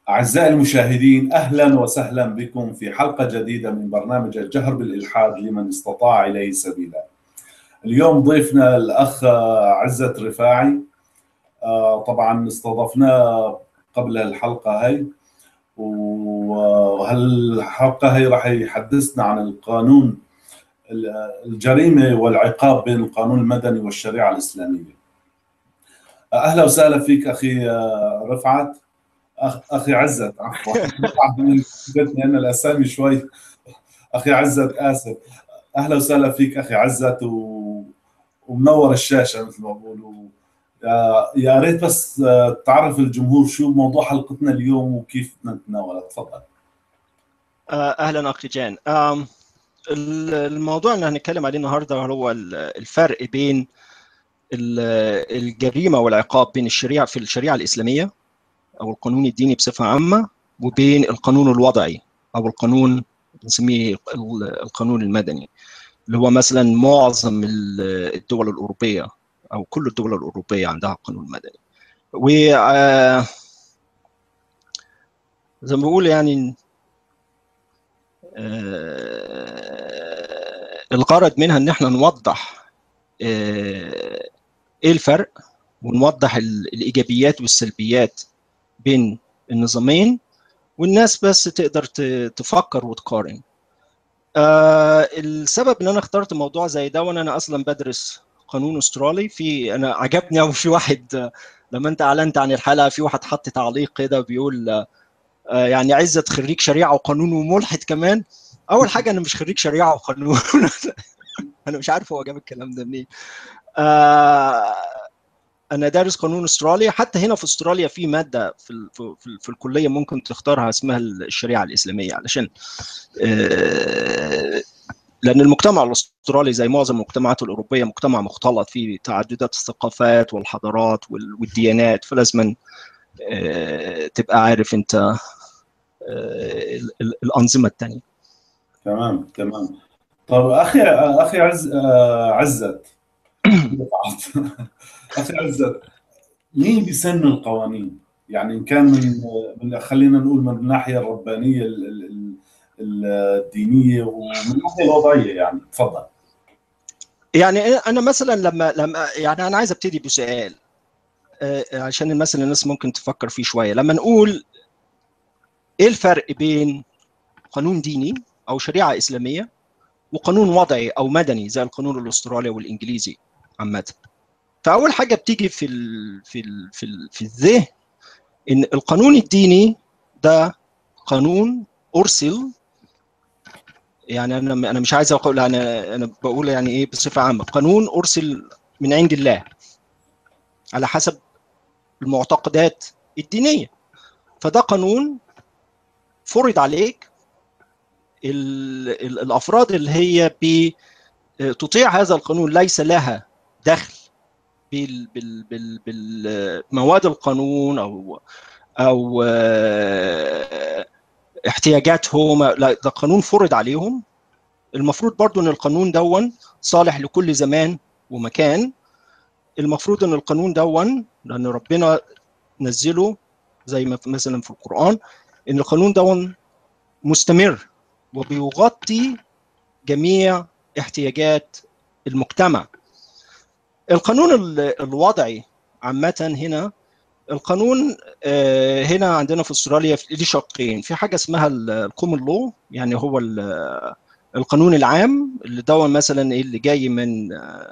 أعزائي المشاهدين أهلا وسهلا بكم في حلقة جديدة من برنامج الجهر بالإلحاد لمن استطاع إليه سبيلا اليوم ضيفنا الأخ عزة رفاعي آه، طبعا استضفناه قبل الحلقة هاي وهالحلقة هي راح يحدثنا عن القانون الجريمة والعقاب بين القانون المدني والشريعة الإسلامية أهلا وسهلا فيك أخي رفعت أخ... اخي عزت عفوا انا الاسامي شوي اخي عزت اسف اهلا وسهلا فيك اخي عزت و... ومنور الشاشه مثل ما بقولوا يا ريت بس تعرف الجمهور شو موضوع حلقتنا اليوم وكيف بدنا نتناولها تفضل اهلا اخي جان الموضوع اللي هنتكلم عليه النهارده هو الفرق بين الجريمه والعقاب بين الشريعه في الشريعه الاسلاميه او القانون الديني بصفه عامه وبين القانون الوضعي او القانون بنسميه القانون المدني اللي هو مثلا معظم الدول الاوروبيه او كل الدول الاوروبيه عندها قانون مدني و زي ما بقول يعني الغرض منها ان احنا نوضح ايه الفرق ونوضح الايجابيات والسلبيات بين النظامين والناس بس تقدر تفكر وتقارن آه السبب ان انا اخترت موضوع زي ده وانا انا اصلا بدرس قانون استرالي في انا عجبني او في واحد لما انت اعلنت عن الحلقه في واحد حط تعليق كده بيقول آه يعني عزت خريج شريعه وقانون وملحد كمان اول حاجه انا مش خريج شريعه وقانون انا مش عارف هو جاب الكلام ده منين آه انا دارس قانون استراليا حتى هنا في استراليا في ماده في ال في, ال في الكليه ممكن تختارها اسمها الشريعه الاسلاميه علشان لان المجتمع الاسترالي زي معظم المجتمعات الاوروبيه مجتمع مختلط فيه تعددات الثقافات والحضارات والديانات فلازم تبقى عارف انت الانظمه الثانيه تمام تمام طب اخي اخي عز عزت اخي عزت مين بيسن القوانين؟ يعني ان كان من, من خلينا نقول من الناحيه الربانيه الدينيه ومن الناحيه الوضعيه يعني تفضل يعني انا مثلا لما لما يعني انا عايز ابتدي بسؤال عشان مثلا الناس ممكن تفكر فيه شويه لما نقول ايه الفرق بين قانون ديني او شريعه اسلاميه وقانون وضعي او مدني زي القانون الاسترالي والانجليزي عامه فاول حاجه بتيجي في ال في ال في ال في الذهن ان القانون الديني ده قانون ارسل يعني انا انا مش عايز اقول انا انا بقول يعني ايه بصفه عامه قانون ارسل من عند الله على حسب المعتقدات الدينيه فده قانون فرض عليك ال ال الافراد اللي هي بتطيع هذا القانون ليس لها دخل بال بال بال بالمواد القانون او او احتياجاتهم لا ده قانون فرض عليهم المفروض برضو ان القانون دون صالح لكل زمان ومكان المفروض ان القانون دون لان ربنا نزله زي ما مثلا في القران ان القانون دون مستمر وبيغطي جميع احتياجات المجتمع القانون الوضعي عامة هنا القانون هنا عندنا في استراليا ليه شقين في حاجة اسمها الكومن لو يعني هو القانون العام اللي دون مثلا اللي جاي من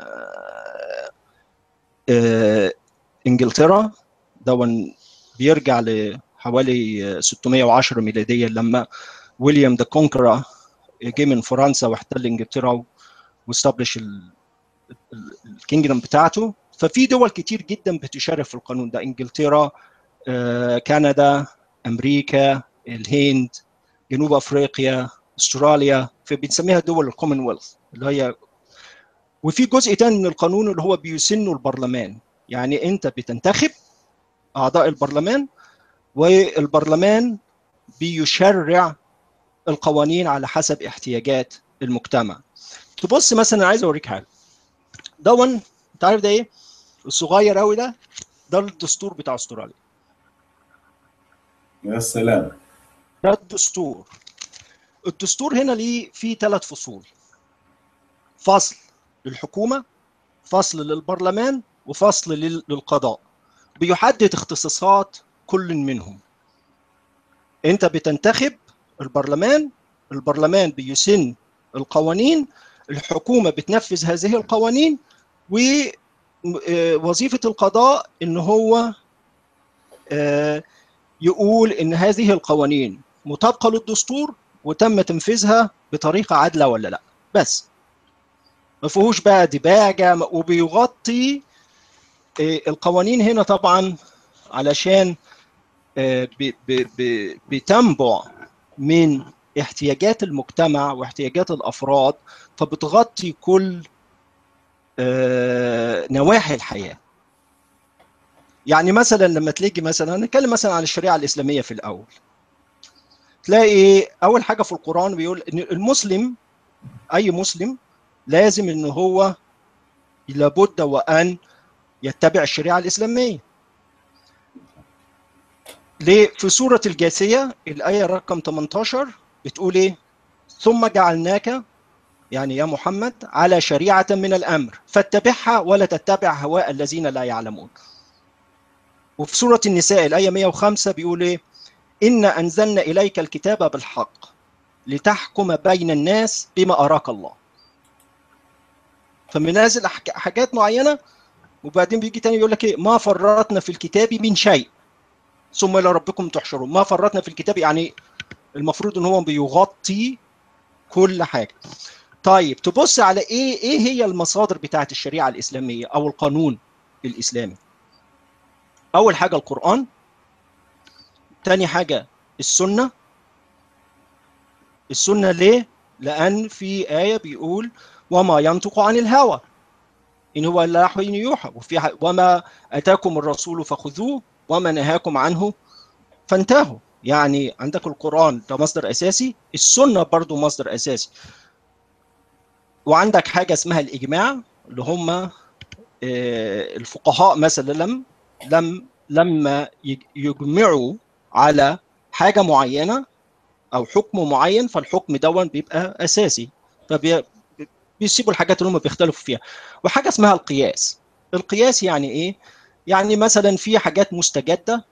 انجلترا دون بيرجع لحوالي 610 ميلاديا لما ويليام ذا كونكرا جه من فرنسا واحتل انجلترا واستبلش الكينجدم بتاعته ففي دول كتير جدا بتشارك في القانون ده انجلترا كندا امريكا الهند جنوب افريقيا استراليا فبنسميها دول الكومنولث اللي هي وفي جزء تاني من القانون اللي هو بيسنه البرلمان يعني انت بتنتخب اعضاء البرلمان والبرلمان بيشرع القوانين على حسب احتياجات المجتمع تبص مثلا عايز اوريك حاجه دون انت عارف ده ايه الصغير قوي ده ده الدستور بتاع استراليا يا سلام ده الدستور الدستور هنا ليه فيه ثلاث فصول فصل للحكومه فصل للبرلمان وفصل للقضاء بيحدد اختصاصات كل منهم انت بتنتخب البرلمان البرلمان بيسن القوانين الحكومه بتنفذ هذه القوانين ووظيفه القضاء ان هو يقول ان هذه القوانين مطابقه للدستور وتم تنفيذها بطريقه عادله ولا لا بس ما فيهوش بقى دباجه وبيغطي القوانين هنا طبعا علشان بتنبع من احتياجات المجتمع واحتياجات الافراد فبتغطي كل نواحي الحياه يعني مثلا لما تلاقي مثلا نتكلم مثلا عن الشريعه الاسلاميه في الاول تلاقي اول حاجه في القران بيقول ان المسلم اي مسلم لازم ان هو لابد وان يتبع الشريعه الاسلاميه ليه في سوره الجاثيه الايه رقم 18 بتقول ايه ثم جعلناك يعني يا محمد على شريعه من الامر فاتبعها ولا تتبع هواء الذين لا يعلمون وفي سوره النساء الايه 105 بيقول ايه إنا أنزلنا إليك الكتاب بالحق لتحكم بين الناس بما أراك الله فمنازل حاجات معينة وبعدين بيجي تاني يقول لك إيه ما فرطنا في الكتاب من شيء ثم إلى ربكم تحشرون ما فرطنا في الكتاب يعني المفروض إن هو بيغطي كل حاجة طيب تبص على إيه إيه هي المصادر بتاعت الشريعة الإسلامية أو القانون الإسلامي أول حاجة القرآن تاني حاجة السنة السنة ليه؟ لأن في آية بيقول وما ينطق عن الهوى إن هو إلا وحي يوحى وفي وما أتاكم الرسول فخذوه وما نهاكم عنه فانتهوا يعني عندك القرآن ده مصدر أساسي السنة برضو مصدر أساسي وعندك حاجة اسمها الإجماع اللي هم الفقهاء مثلا لم لم لما يجمعوا على حاجه معينه او حكم معين فالحكم دون بيبقى اساسي فبيسيبوا الحاجات اللي هم بيختلفوا فيها وحاجه اسمها القياس القياس يعني ايه يعني مثلا في حاجات مستجده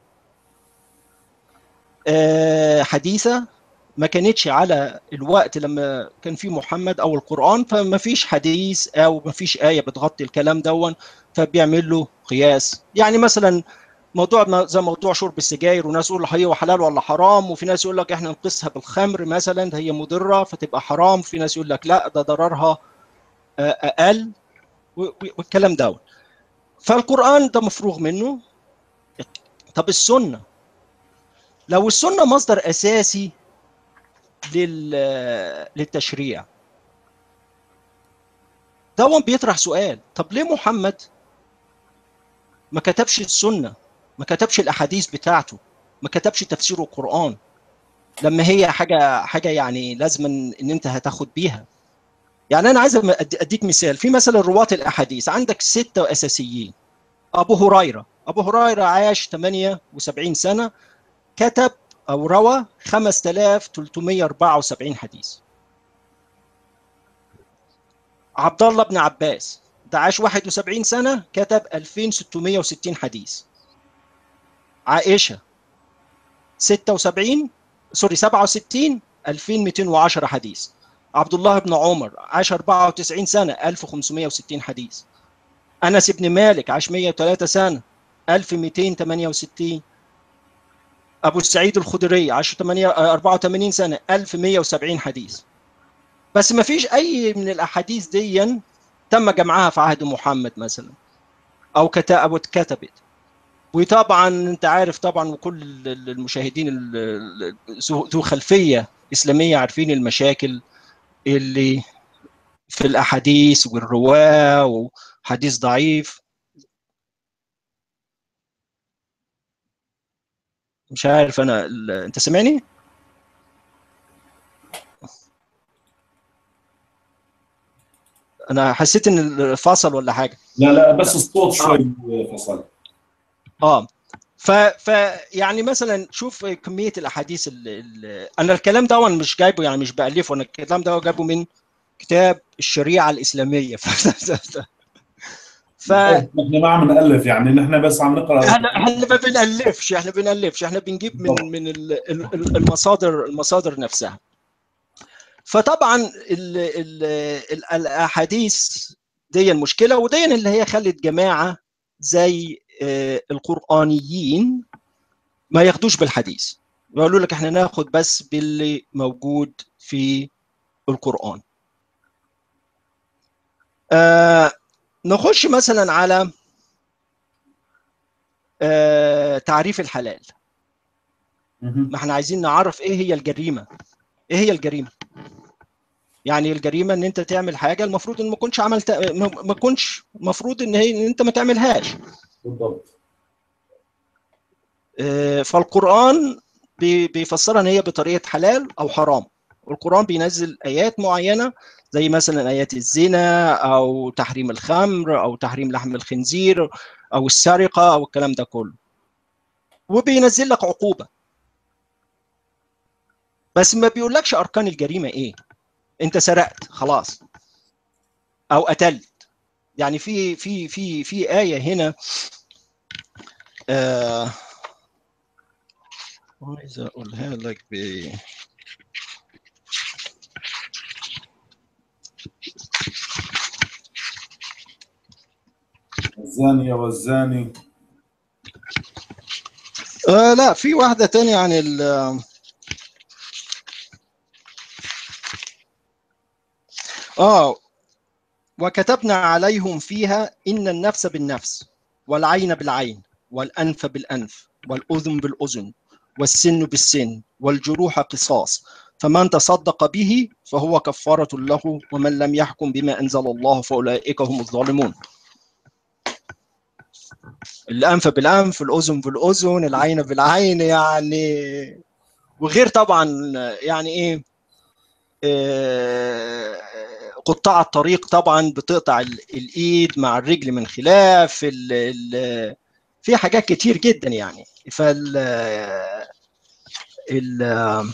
حديثه ما كانتش على الوقت لما كان في محمد او القران فما فيش حديث او ما فيش ايه بتغطي الكلام دون فبيعمل له قياس يعني مثلا موضوع زي موضوع شرب السجاير وناس يقول هي حلال ولا حرام وفي ناس يقول لك احنا نقيسها بالخمر مثلا هي مضره فتبقى حرام في ناس يقول لك لا ده ضررها اقل والكلام ده فالقران ده مفروغ منه طب السنه لو السنه مصدر اساسي لل للتشريع ده بيطرح سؤال طب ليه محمد ما كتبش السنه ما كتبش الاحاديث بتاعته ما كتبش تفسير القران لما هي حاجه حاجه يعني لازم ان انت هتاخد بيها يعني انا عايز اديك مثال في مثلا رواة الاحاديث عندك ستة اساسيين ابو هريره ابو هريره عاش 78 سنه كتب او روى 5374 حديث عبد الله بن عباس ده عاش 71 سنه كتب 2660 حديث عائشه 76 سوري 67 2210 حديث عبد الله بن عمر عاش 94 سنه 1560 حديث انس بن مالك عاش 103 سنه 1268 ابو سعيد الخدري عاش 84 سنه 1170 حديث بس ما فيش اي من الاحاديث دي تم جمعها في عهد محمد مثلا او كتاب اتكتبت وطبعا انت عارف طبعا وكل المشاهدين ذو خلفيه اسلاميه عارفين المشاكل اللي في الاحاديث والرواه وحديث ضعيف مش عارف انا ال... انت سامعني؟ انا حسيت ان فصل ولا حاجه لا لا بس الصوت شوي فصل اه ف, ف يعني مثلا شوف كميه الاحاديث ال... ال... انا الكلام ده مش جايبه يعني مش بالفه انا الكلام ده جايبه من كتاب الشريعه الاسلاميه ف احنا ما عم نالف يعني نحن بس عم نقرا احنا احنا ما بنالفش احنا بنالفش احنا بنجيب من من المصادر المصادر نفسها فطبعا ال ال ال الاحاديث دي المشكله ودي اللي هي خلت جماعه زي القرانيين ما ياخدوش بالحديث يقولوا لك احنا ناخد بس باللي موجود في القران آه نخش مثلا على آه تعريف الحلال ما احنا عايزين نعرف ايه هي الجريمه ايه هي الجريمه يعني الجريمه ان انت تعمل حاجه المفروض ان ما كنتش عملت ما كنتش المفروض ان هي ان انت ما تعملهاش بالضبط آه فالقران بيفسرها ان هي بطريقه حلال او حرام القران بينزل ايات معينه زي مثلا ايات الزنا او تحريم الخمر او تحريم لحم الخنزير او السرقه او الكلام ده كله وبينزل لك عقوبه بس ما بيقولكش اركان الجريمه ايه انت سرقت خلاص او قتلت يعني في في في في ايه هنا آه عايز اقولها لك ب الزانية والزاني آه لا في واحدة تانية عن ال آه وكتبنا عليهم فيها إن النفس بالنفس والعين بالعين والأنف بالأنف والأذن بالأذن والسن بالسن والجروح قصاص فمن تصدق به فهو كفارة له ومن لم يحكم بما أنزل الله فأولئك هم الظالمون الانف بالانف الاذن بالاذن العين بالعين يعني وغير طبعا يعني ايه آه قطاع الطريق طبعا بتقطع الايد مع الرجل من خلاف ال ال في حاجات كتير جدا يعني فال ال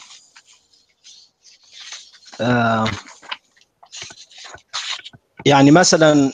آه يعني مثلا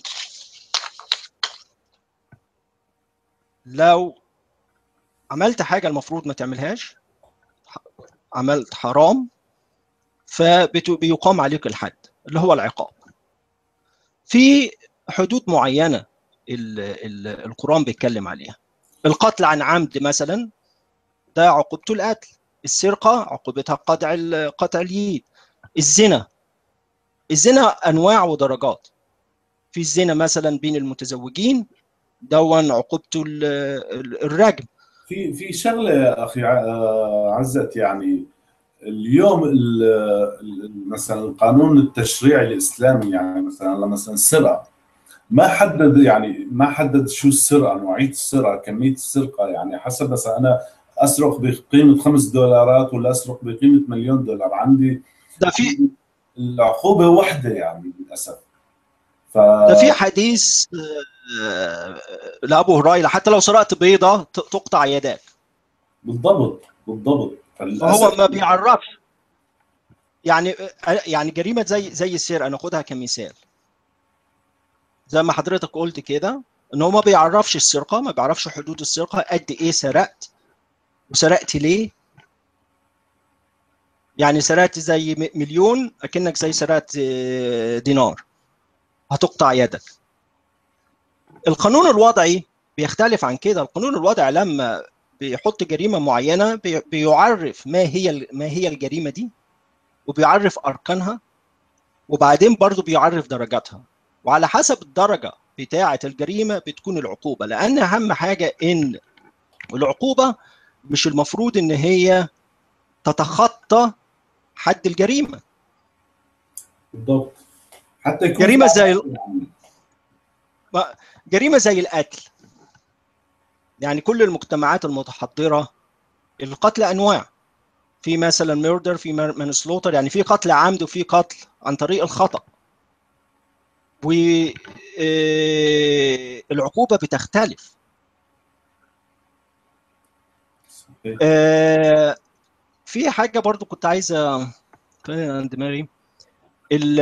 لو عملت حاجه المفروض ما تعملهاش عملت حرام فبيقام عليك الحد اللي هو العقاب في حدود معينه ال ال القران بيتكلم عليها القتل عن عمد مثلا ده عقوبته القتل السرقه عقوبتها قطع قطع اليد الزنا الزنا انواع ودرجات في الزنا مثلا بين المتزوجين دون عقوبته الرجم في في شغله اخي عزت يعني اليوم مثلا القانون التشريعي الاسلامي يعني مثلا مثلا السرقه ما حدد يعني ما حدد شو السرقه نوعيه السرقه كميه السرقه يعني حسب مثلا انا اسرق بقيمه خمس دولارات ولا اسرق بقيمه مليون دولار عندي ده في العقوبه واحده يعني للاسف ف... ده في حديث لابو هريره حتى لو سرقت بيضه تقطع يداك بالضبط بالضبط فهو ما بيعرفش يعني يعني جريمه زي زي السرقه ناخدها كمثال زي ما حضرتك قلت كده ان هو ما بيعرفش السرقه ما بيعرفش حدود السرقه قد ايه سرقت وسرقت ليه يعني سرقت زي مليون اكنك زي سرقت دينار هتقطع يدك القانون الوضعي بيختلف عن كده القانون الوضعي لما بيحط جريمه معينه بيعرف ما هي ما هي الجريمه دي وبيعرف اركانها وبعدين برضه بيعرف درجاتها وعلى حسب الدرجه بتاعه الجريمه بتكون العقوبه لان اهم حاجه ان العقوبه مش المفروض ان هي تتخطى حد الجريمه بالضبط حتى يكون جريمه زي ال... جريمه زي القتل يعني كل المجتمعات المتحضره القتل انواع في مثلا ميردر في مانسلوتر يعني في قتل عمد وفي قتل عن طريق الخطا والعقوبه بتختلف آه في حاجه برضو كنت عايزه عند دماغي ال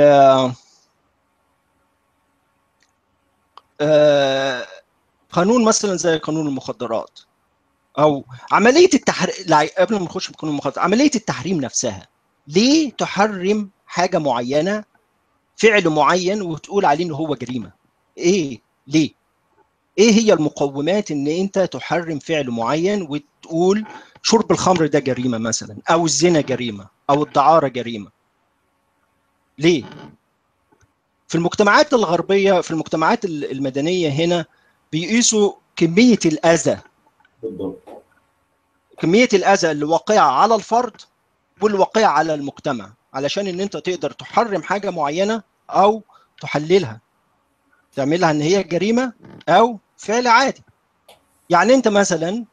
آه قانون مثلا زي قانون المخدرات او عمليه التحريم قبل ما نخش في قانون المخدرات عمليه التحريم نفسها ليه تحرم حاجه معينه فعل معين وتقول عليه ان هو جريمه ايه ليه ايه هي المقومات ان انت تحرم فعل معين وتقول شرب الخمر ده جريمه مثلا او الزنا جريمه او الدعاره جريمه ليه في المجتمعات الغربيه في المجتمعات المدنيه هنا بيقيسوا كميه الاذى بالضبط كميه الاذى اللي واقعه على الفرد والواقعه على المجتمع علشان ان انت تقدر تحرم حاجه معينه او تحللها تعملها ان هي جريمه او فعل عادي يعني انت مثلا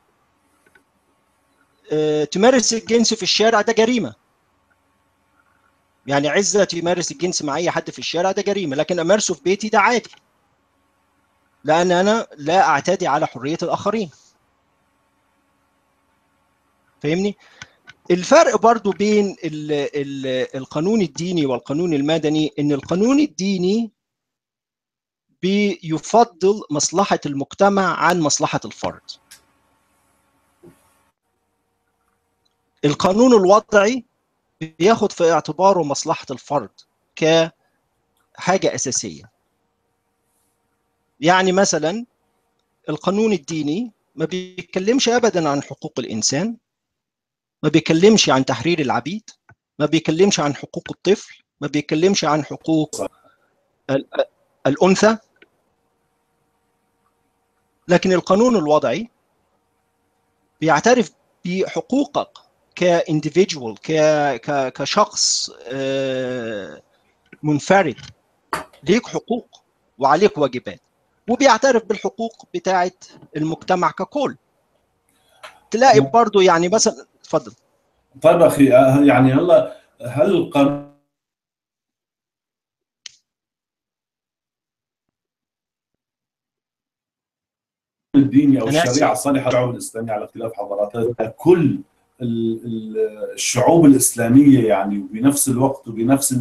تمارس الجنس في الشارع ده جريمه يعني عزه تمارس الجنس مع اي حد في الشارع ده جريمه لكن امارسه في بيتي ده عادي لان انا لا اعتدي على حريه الاخرين فاهمني الفرق برضو بين ال ال القانون الديني والقانون المدني ان القانون الديني بيفضل مصلحة المجتمع عن مصلحة الفرد القانون الوضعي بياخد في اعتباره مصلحة الفرد كحاجة أساسية يعني مثلا القانون الديني ما بيتكلمش أبدا عن حقوق الإنسان ما بيتكلمش عن تحرير العبيد ما بيتكلمش عن حقوق الطفل ما بيتكلمش عن حقوق الأنثى لكن القانون الوضعي بيعترف بحقوقك كانديفيدوال كشخص منفرد ليك حقوق وعليك واجبات وبيعترف بالحقوق بتاعه المجتمع ككل تلاقي برضو يعني مثلا اتفضل طيب اخي يعني هلا هل القانون الديني او الشريعه الصالحه الشعوب الاسلاميه على اختلاف حضاراتها كل الشعوب الاسلاميه يعني وبنفس الوقت وبنفس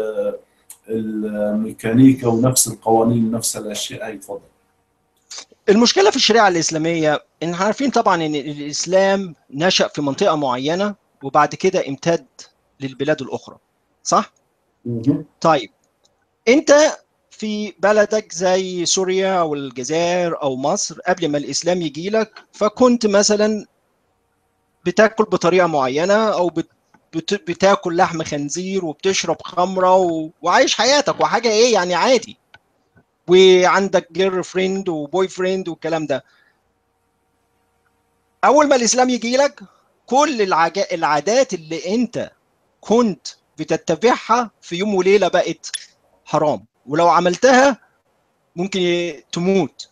الميكانيكا ونفس القوانين ونفس الاشياء هي تفضل المشكله في الشريعه الاسلاميه ان عارفين طبعا ان الاسلام نشا في منطقه معينه وبعد كده امتد للبلاد الاخرى صح طيب انت في بلدك زي سوريا او الجزائر او مصر قبل ما الاسلام يجي لك فكنت مثلا بتاكل بطريقه معينه او بت بتاكل لحم خنزير وبتشرب خمره و... وعايش حياتك وحاجه ايه يعني عادي وعندك جير فريند وبوي فريند والكلام ده اول ما الاسلام يجي لك كل العج... العادات اللي انت كنت بتتبعها في يوم وليله بقت حرام ولو عملتها ممكن تموت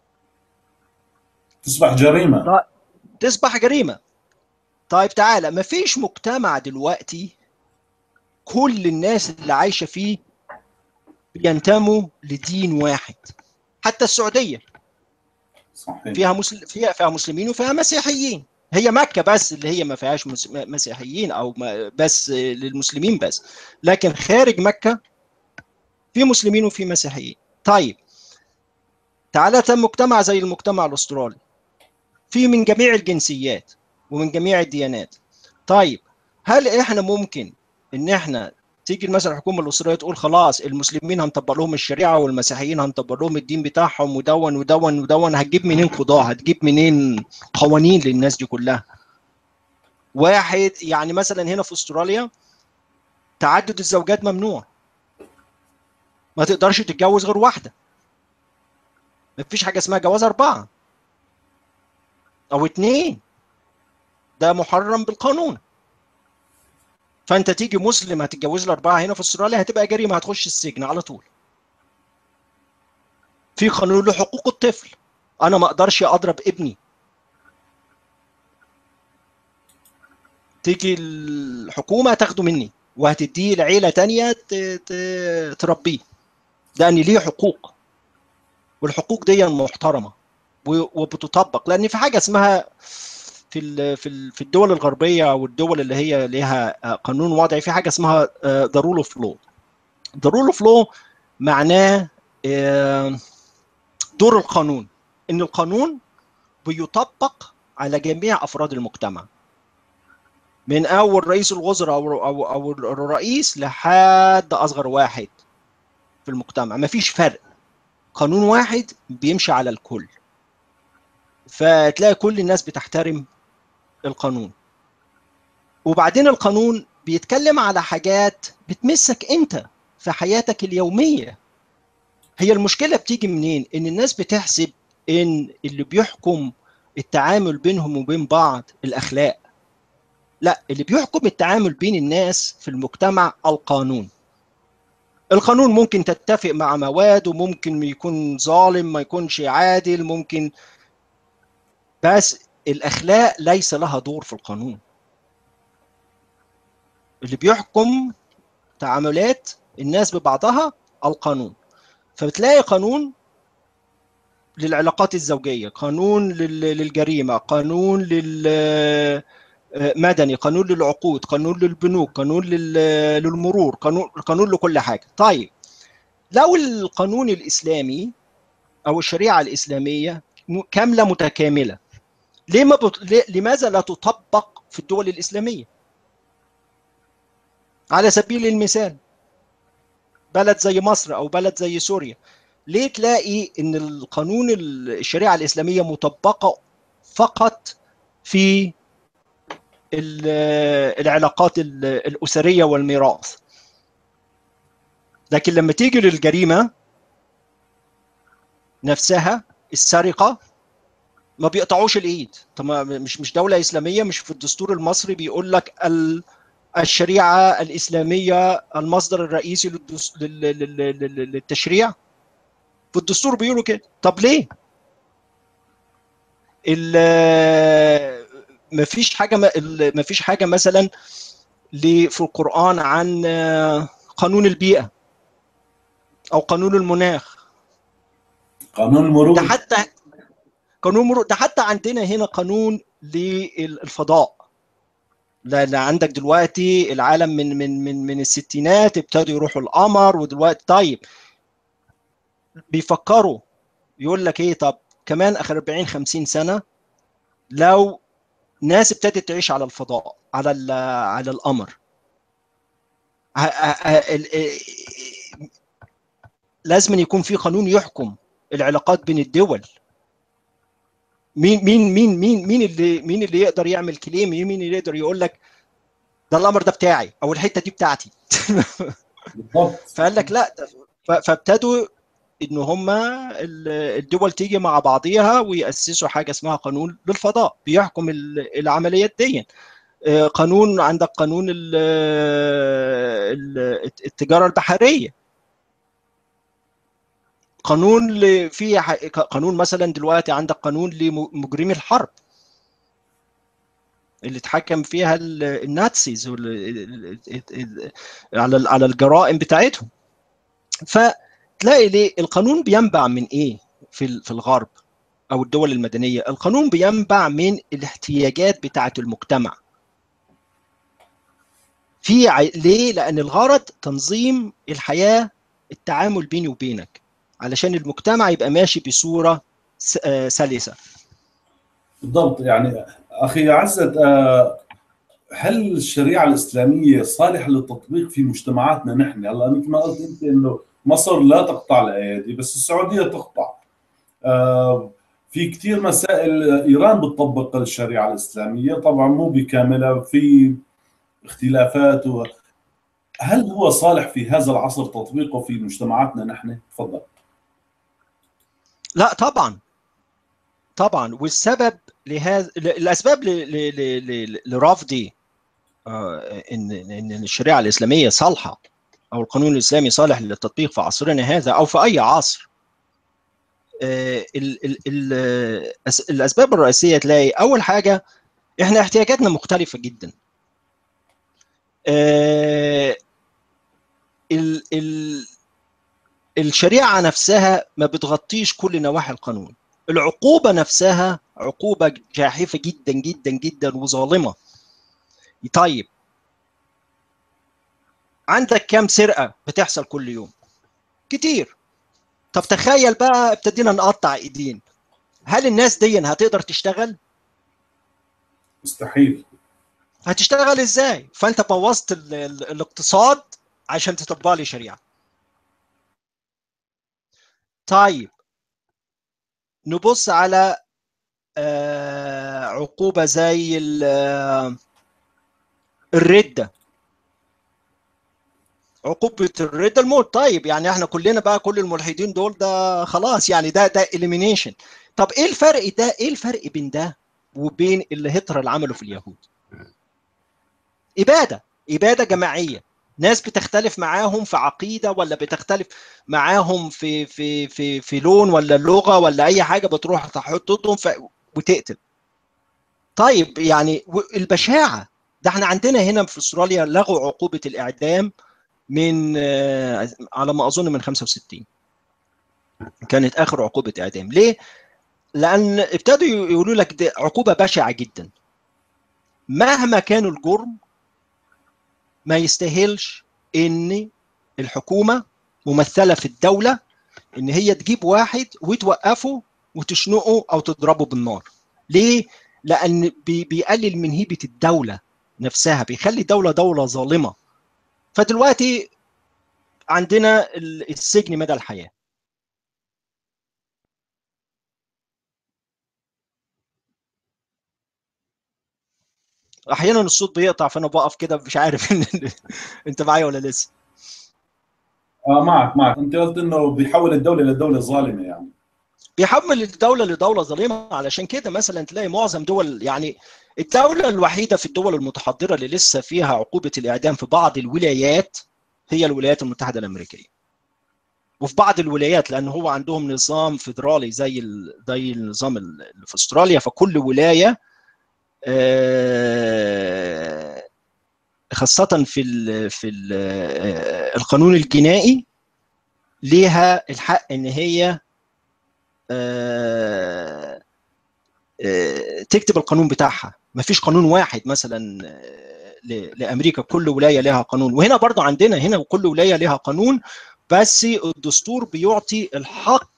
تصبح جريمه تصبح جريمه طيب تعالى مفيش مجتمع دلوقتي كل الناس اللي عايشه فيه بينتموا لدين واحد حتى السعوديه صحيح. فيها مسل... فيها فيها مسلمين وفيها مسيحيين هي مكه بس اللي هي ما فيهاش مس... مسيحيين او ما... بس للمسلمين بس لكن خارج مكه في مسلمين وفي مسيحيين طيب تعالى مجتمع زي المجتمع الاسترالي في من جميع الجنسيات ومن جميع الديانات طيب هل احنا ممكن ان احنا تيجي مثلا الحكومه الاستراليه تقول خلاص المسلمين هنطبق لهم الشريعه والمسيحيين هنطبق لهم الدين بتاعهم ودون ودون ودون هتجيب منين قضاه هتجيب منين قوانين للناس دي كلها واحد يعني مثلا هنا في استراليا تعدد الزوجات ممنوع ما تقدرش تتجوز غير واحده ما فيش حاجه اسمها جواز اربعه او اتنين ده محرم بالقانون فانت تيجي مسلم هتتجوز له اربعه هنا في استراليا هتبقى جريمه هتخش السجن على طول في قانون لحقوق الطفل انا ما اقدرش اضرب ابني تيجي الحكومه تاخده مني وهتديه لعيله تانية تربيه لان ليه حقوق والحقوق دي محترمه وبتطبق لان في حاجه اسمها في في في الدول الغربيه او الدول اللي هي لها قانون وضعي في حاجه اسمها ذا رول اوف لو ذا رول اوف لو معناه دور القانون ان القانون بيطبق على جميع افراد المجتمع من اول رئيس الوزراء او او او الرئيس لحد اصغر واحد في المجتمع مفيش فرق قانون واحد بيمشي على الكل فتلاقي كل الناس بتحترم القانون وبعدين القانون بيتكلم على حاجات بتمسك انت في حياتك اليوميه هي المشكله بتيجي منين ان الناس بتحسب ان اللي بيحكم التعامل بينهم وبين بعض الاخلاق لا اللي بيحكم التعامل بين الناس في المجتمع القانون القانون ممكن تتفق مع مواد وممكن يكون ظالم ما يكونش عادل ممكن بس الاخلاق ليس لها دور في القانون اللي بيحكم تعاملات الناس ببعضها القانون فبتلاقي قانون للعلاقات الزوجية قانون للجريمة قانون لل مدني قانون للعقود قانون للبنوك قانون للمرور قانون قانون لكل حاجه طيب لو القانون الاسلامي او الشريعه الاسلاميه كامله متكامله ليه ما بط... لماذا لا تطبق في الدول الاسلاميه على سبيل المثال بلد زي مصر او بلد زي سوريا ليه تلاقي ان القانون الشريعه الاسلاميه مطبقه فقط في العلاقات الأسرية والميراث لكن لما تيجي للجريمة نفسها السرقة ما بيقطعوش الإيد طب مش مش دولة إسلامية مش في الدستور المصري بيقول لك الشريعة الإسلامية المصدر الرئيسي للتشريع في الدستور بيقولوا كده طب ليه؟ ما فيش حاجه ما فيش حاجه مثلا في القران عن قانون البيئه او قانون المناخ قانون المرور ده حتى قانون المرور ده حتى عندنا هنا قانون للفضاء لان عندك دلوقتي العالم من من من من الستينات ابتدوا يروحوا القمر ودلوقتي طيب بيفكروا يقول لك ايه طب كمان اخر 40 50 سنه لو ناس ابتدت تعيش على الفضاء على على القمر لازم يكون في قانون يحكم العلاقات بين الدول مين مين مين مين مين اللي مين اللي يقدر يعمل كليم مين اللي يقدر يقول لك ده القمر ده بتاعي او الحته دي بتاعتي فقال لك لا فابتدوا ان هم الدول تيجي مع بعضيها ويأسسوا حاجه اسمها قانون للفضاء بيحكم العمليات دي قانون عندك قانون التجاره البحريه قانون في قانون مثلا دلوقتي عندك قانون لمجرمي الحرب اللي اتحكم فيها الناتسيز على على الجرائم بتاعتهم ف تلاقي ليه القانون بينبع من ايه في في الغرب او الدول المدنيه القانون بينبع من الاحتياجات بتاعه المجتمع في ع... ليه لان الغرض تنظيم الحياه التعامل بيني وبينك علشان المجتمع يبقى ماشي بصوره س... آه سلسه بالضبط يعني اخي عزت هل الشريعه الاسلاميه صالحه للتطبيق في مجتمعاتنا نحن هلا مثل ما قلت انت انه مصر لا تقطع الايادي بس السعوديه تقطع في كثير مسائل ايران بتطبق الشريعه الاسلاميه طبعا مو بكاملها في اختلافات و... هل هو صالح في هذا العصر تطبيقه في مجتمعاتنا نحن تفضل لا طبعا طبعا والسبب لهذا الاسباب لرفضي ان ان الشريعه الاسلاميه صالحه او القانون الاسلامي صالح للتطبيق في عصرنا هذا او في اي عصر ال ال ال الاسباب الرئيسيه تلاقي اول حاجه احنا احتياجاتنا مختلفه جدا ال ال الشريعه نفسها ما بتغطيش كل نواحي القانون العقوبه نفسها عقوبه جاحفه جدا جدا جدا وظالمه طيب عندك كام سرقه بتحصل كل يوم كتير طب تخيل بقى ابتدينا نقطع ايدين هل الناس دي هتقدر تشتغل مستحيل هتشتغل ازاي فانت بوظت ال ال الاقتصاد عشان تطبق لي شريعه طيب نبص على آه عقوبه زي الرده عقوبه الرده الموت طيب يعني احنا كلنا بقى كل الملحدين دول ده خلاص يعني ده ده اليمينيشن طب ايه الفرق ده ايه الفرق بين ده وبين اللي هتلر عمله في اليهود اباده اباده جماعيه ناس بتختلف معاهم في عقيده ولا بتختلف معاهم في في في في لون ولا لغه ولا اي حاجه بتروح تحطهم وتقتل طيب يعني البشاعه ده احنا عندنا هنا في استراليا لغوا عقوبه الاعدام من على ما اظن من 65 كانت اخر عقوبه اعدام ليه لان ابتدوا يقولوا لك دي عقوبه بشعه جدا مهما كان الجرم ما يستاهلش ان الحكومه ممثله في الدوله ان هي تجيب واحد وتوقفه وتشنقه او تضربه بالنار ليه لان بيقلل من هيبه الدوله نفسها بيخلي الدوله دوله ظالمه فدلوقتي عندنا السجن مدى الحياه احيانا الصوت بيقطع فانا بقف كده مش عارف انت معايا ولا لسه اه معك معك انت قلت انه بيحول الدوله لدوله ظالمه يعني بيحول الدوله لدوله ظالمه علشان كده مثلا تلاقي معظم دول يعني الدوله الوحيده في الدول المتحضره اللي لسه فيها عقوبه الاعدام في بعض الولايات هي الولايات المتحده الامريكيه وفي بعض الولايات لان هو عندهم نظام فيدرالي زي زي النظام اللي في استراليا فكل ولايه خاصة في ال في ال القانون الجنائي ليها الحق ان هي تكتب القانون بتاعها ما فيش قانون واحد مثلا لامريكا كل ولايه لها قانون وهنا برضو عندنا هنا كل ولايه لها قانون بس الدستور بيعطي الحق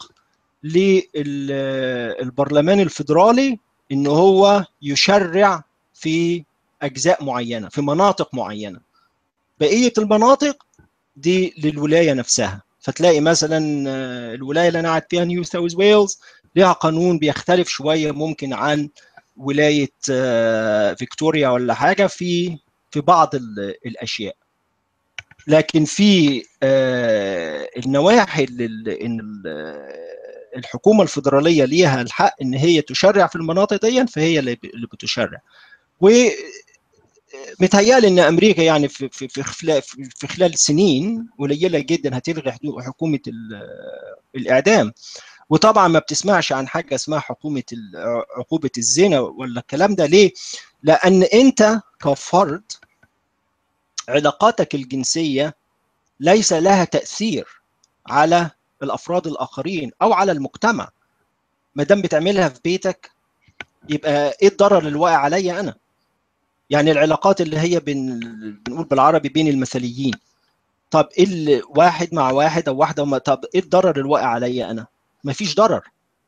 للبرلمان الفيدرالي ان هو يشرع في اجزاء معينه في مناطق معينه بقيه المناطق دي للولايه نفسها فتلاقي مثلا الولايه اللي انا قاعد فيها نيو ساوث ويلز ليها قانون بيختلف شويه ممكن عن ولايه فيكتوريا ولا حاجه في في بعض الاشياء لكن في النواحي ان الحكومه الفدراليه ليها الحق ان هي تشرع في المناطق دي فهي اللي بتشرع و متهيألي ان امريكا يعني في في في خلال في خلال سنين قليله جدا هتلغي حكومه الاعدام وطبعا ما بتسمعش عن حاجه اسمها حكومه عقوبه الزنا ولا الكلام ده ليه؟ لان انت كفرد علاقاتك الجنسيه ليس لها تاثير على الافراد الاخرين او على المجتمع ما دام بتعملها في بيتك يبقى ايه الضرر اللي واقع عليا انا يعني العلاقات اللي هي بين بنقول بالعربي بين المثليين طب ايه واحد مع واحد او واحده وما طب ايه الضرر اللي واقع عليا انا مفيش ضرر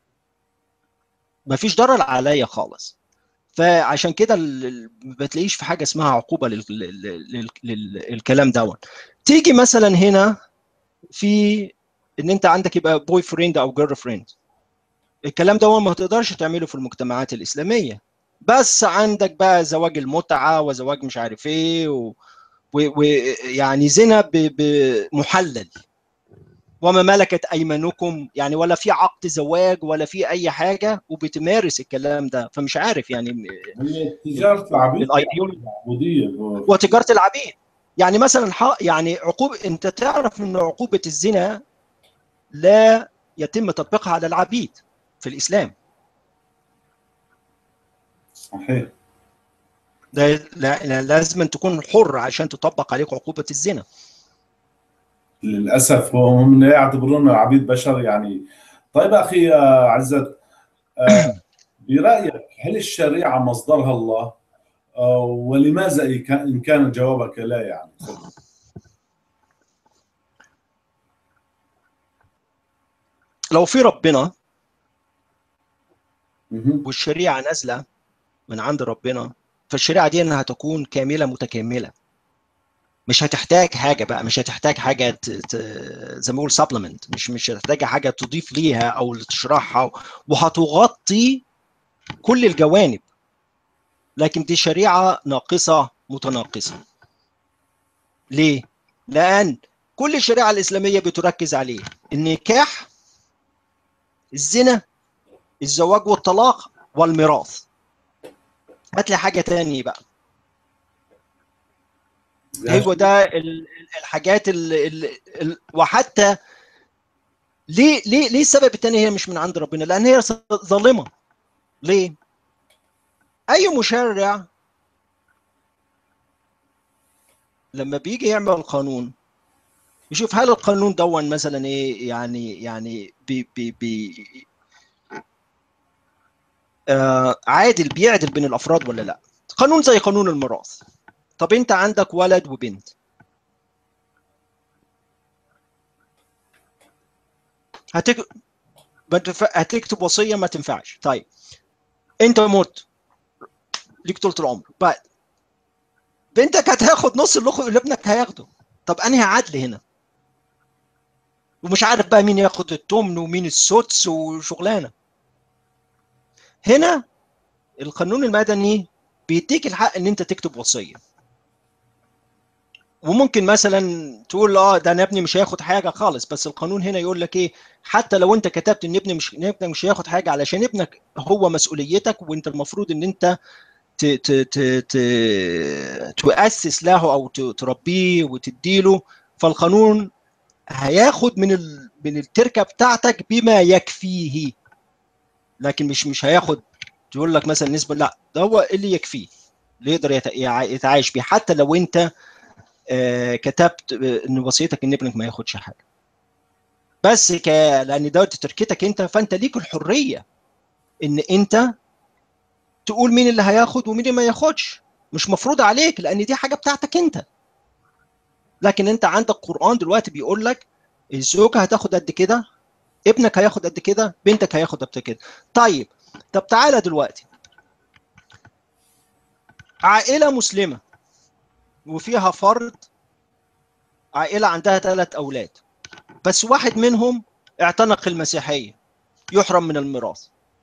مفيش ضرر عليا خالص فعشان كده ما بتلاقيش في حاجه اسمها عقوبه للكلام دوت تيجي مثلا هنا في ان انت عندك يبقى بوي فريند او جيرل فريند الكلام ده ما تقدرش تعمله في المجتمعات الاسلاميه بس عندك بقى زواج المتعه وزواج مش عارف ايه ويعني و... زنا محلل وما ملكت ايمانكم يعني ولا في عقد زواج ولا في اي حاجه وبتمارس الكلام ده فمش عارف يعني هي تجاره العبيد وتجاره العبيد يعني مثلا يعني عقوبه انت تعرف ان عقوبه الزنا لا يتم تطبيقها على العبيد في الاسلام صحيح ده لا لازم تكون حر عشان تطبق عليك عقوبه الزنا للاسف هم يعتبرون العبيد بشر يعني طيب اخي عزت برايك هل الشريعه مصدرها الله ولماذا ان كان جوابك لا يعني لو في ربنا والشريعه نازله من عند ربنا فالشريعه دي انها تكون كامله متكامله مش هتحتاج حاجه بقى مش هتحتاج حاجه ت... ت... زي ما بقول سبلمنت مش مش هتحتاج حاجه تضيف ليها او تشرحها وهتغطي كل الجوانب لكن دي شريعه ناقصه متناقصه ليه لان كل الشريعه الاسلاميه بتركز عليه النكاح الزنا الزواج والطلاق والميراث هات لي حاجه تاني بقى هو ده الحاجات اللي وحتى ليه ليه ليه السبب الثاني هي مش من عند ربنا لان هي ظالمه ليه اي مشرع لما بيجي يعمل قانون يشوف هل القانون دون مثلا ايه يعني يعني بي بي بي آه عادل بيعدل بين الافراد ولا لا قانون زي قانون الميراث طب انت عندك ولد وبنت هتك... هتكتب وصيه ما تنفعش طيب انت مت ليك طول العمر بعد بنتك هتاخد نص اللي ابنك هياخده طب انهي عدل هنا ومش عارف بقى مين ياخد التمن ومين السدس وشغلانه هنا القانون المدني بيديك الحق ان انت تكتب وصيه وممكن مثلا تقول اه ده انا ابني مش هياخد حاجه خالص بس القانون هنا يقول لك ايه حتى لو انت كتبت ان ابني مش ابنك مش هياخد حاجه علشان ابنك هو مسؤوليتك وانت المفروض ان انت ت ت ت ت تؤسس له او تربيه وتديله فالقانون هياخد من ال... من التركه بتاعتك بما يكفيه لكن مش مش هياخد تقول لك مثلا نسبه لا ده هو اللي يكفيه اللي يقدر يتعايش بيه حتى لو انت كتبت ان وصيتك ان ابنك ما ياخدش حاجه بس ك... لان ده تركتك انت فانت ليك الحريه ان انت تقول مين اللي هياخد ومين اللي ما ياخدش مش مفروض عليك لان دي حاجه بتاعتك انت لكن انت عندك قران دلوقتي بيقول لك الزوجه هتاخد قد كده ابنك هياخد قد كده بنتك هياخد قد كده طيب طب تعالى دلوقتي عائله مسلمه وفيها فرد عائله عندها ثلاث اولاد بس واحد منهم اعتنق المسيحيه يحرم من الميراث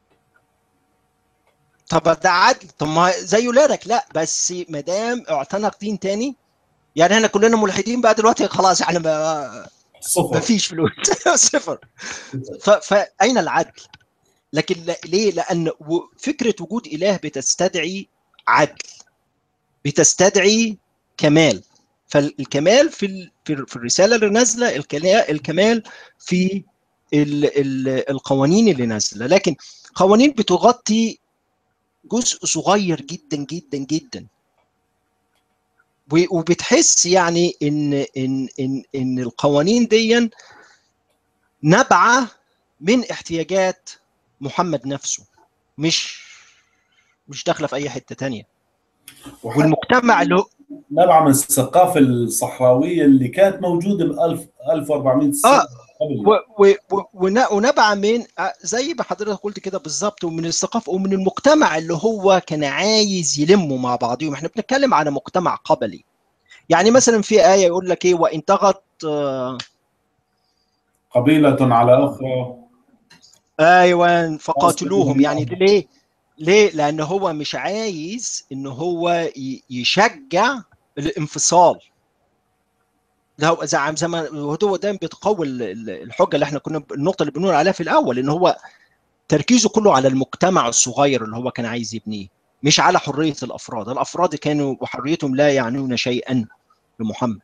طب ده عدل طب ما زي ولادك لا بس ما دام اعتنق دين تاني يعني احنا كلنا ملحدين بقى دلوقتي خلاص احنا ما صفر ما فيش فلوس صفر ف... فاين العدل؟ لكن لا- ليه؟ لان و- فكره وجود اله بتستدعي عدل بتستدعي كمال فالكمال في ال... في ال- في الرساله اللي نازله الكلا- الكمال في ال... ال... القوانين اللي نازله لكن قوانين بتغطي جزء صغير جدا جدا جدا و- وبتحس يعني ان ان ان ان القوانين دي نابعه من احتياجات محمد نفسه مش مش داخله في اي حته تانية وحتى والمجتمع اللي هو نبع من الثقافه الصحراويه اللي كانت موجوده ب 1000 1400 سنه آه. قبل و- و- و- ون- ونبع من آه، زي ما حضرتك قلت كده بالظبط ومن الثقافه ومن المجتمع اللي هو كان عايز يلموا مع بعضهم احنا بنتكلم على مجتمع قبلي يعني مثلا في ايه يقول لك ايه وان طغت آه، قبيله على اخرى ايوه فقاتلوهم يعني ده ليه؟ ليه؟ لان هو مش عايز ان هو ي- يشجع الانفصال ده هو زي زي ما هو دايما بيتقوى ال- ال- الحجه اللي احنا كنا النقطه اللي بنقول عليها في الاول ان هو تركيزه كله على المجتمع الصغير اللي هو كان عايز يبنيه مش على حريه الافراد، الافراد كانوا وحريتهم لا يعنون شيئا لمحمد.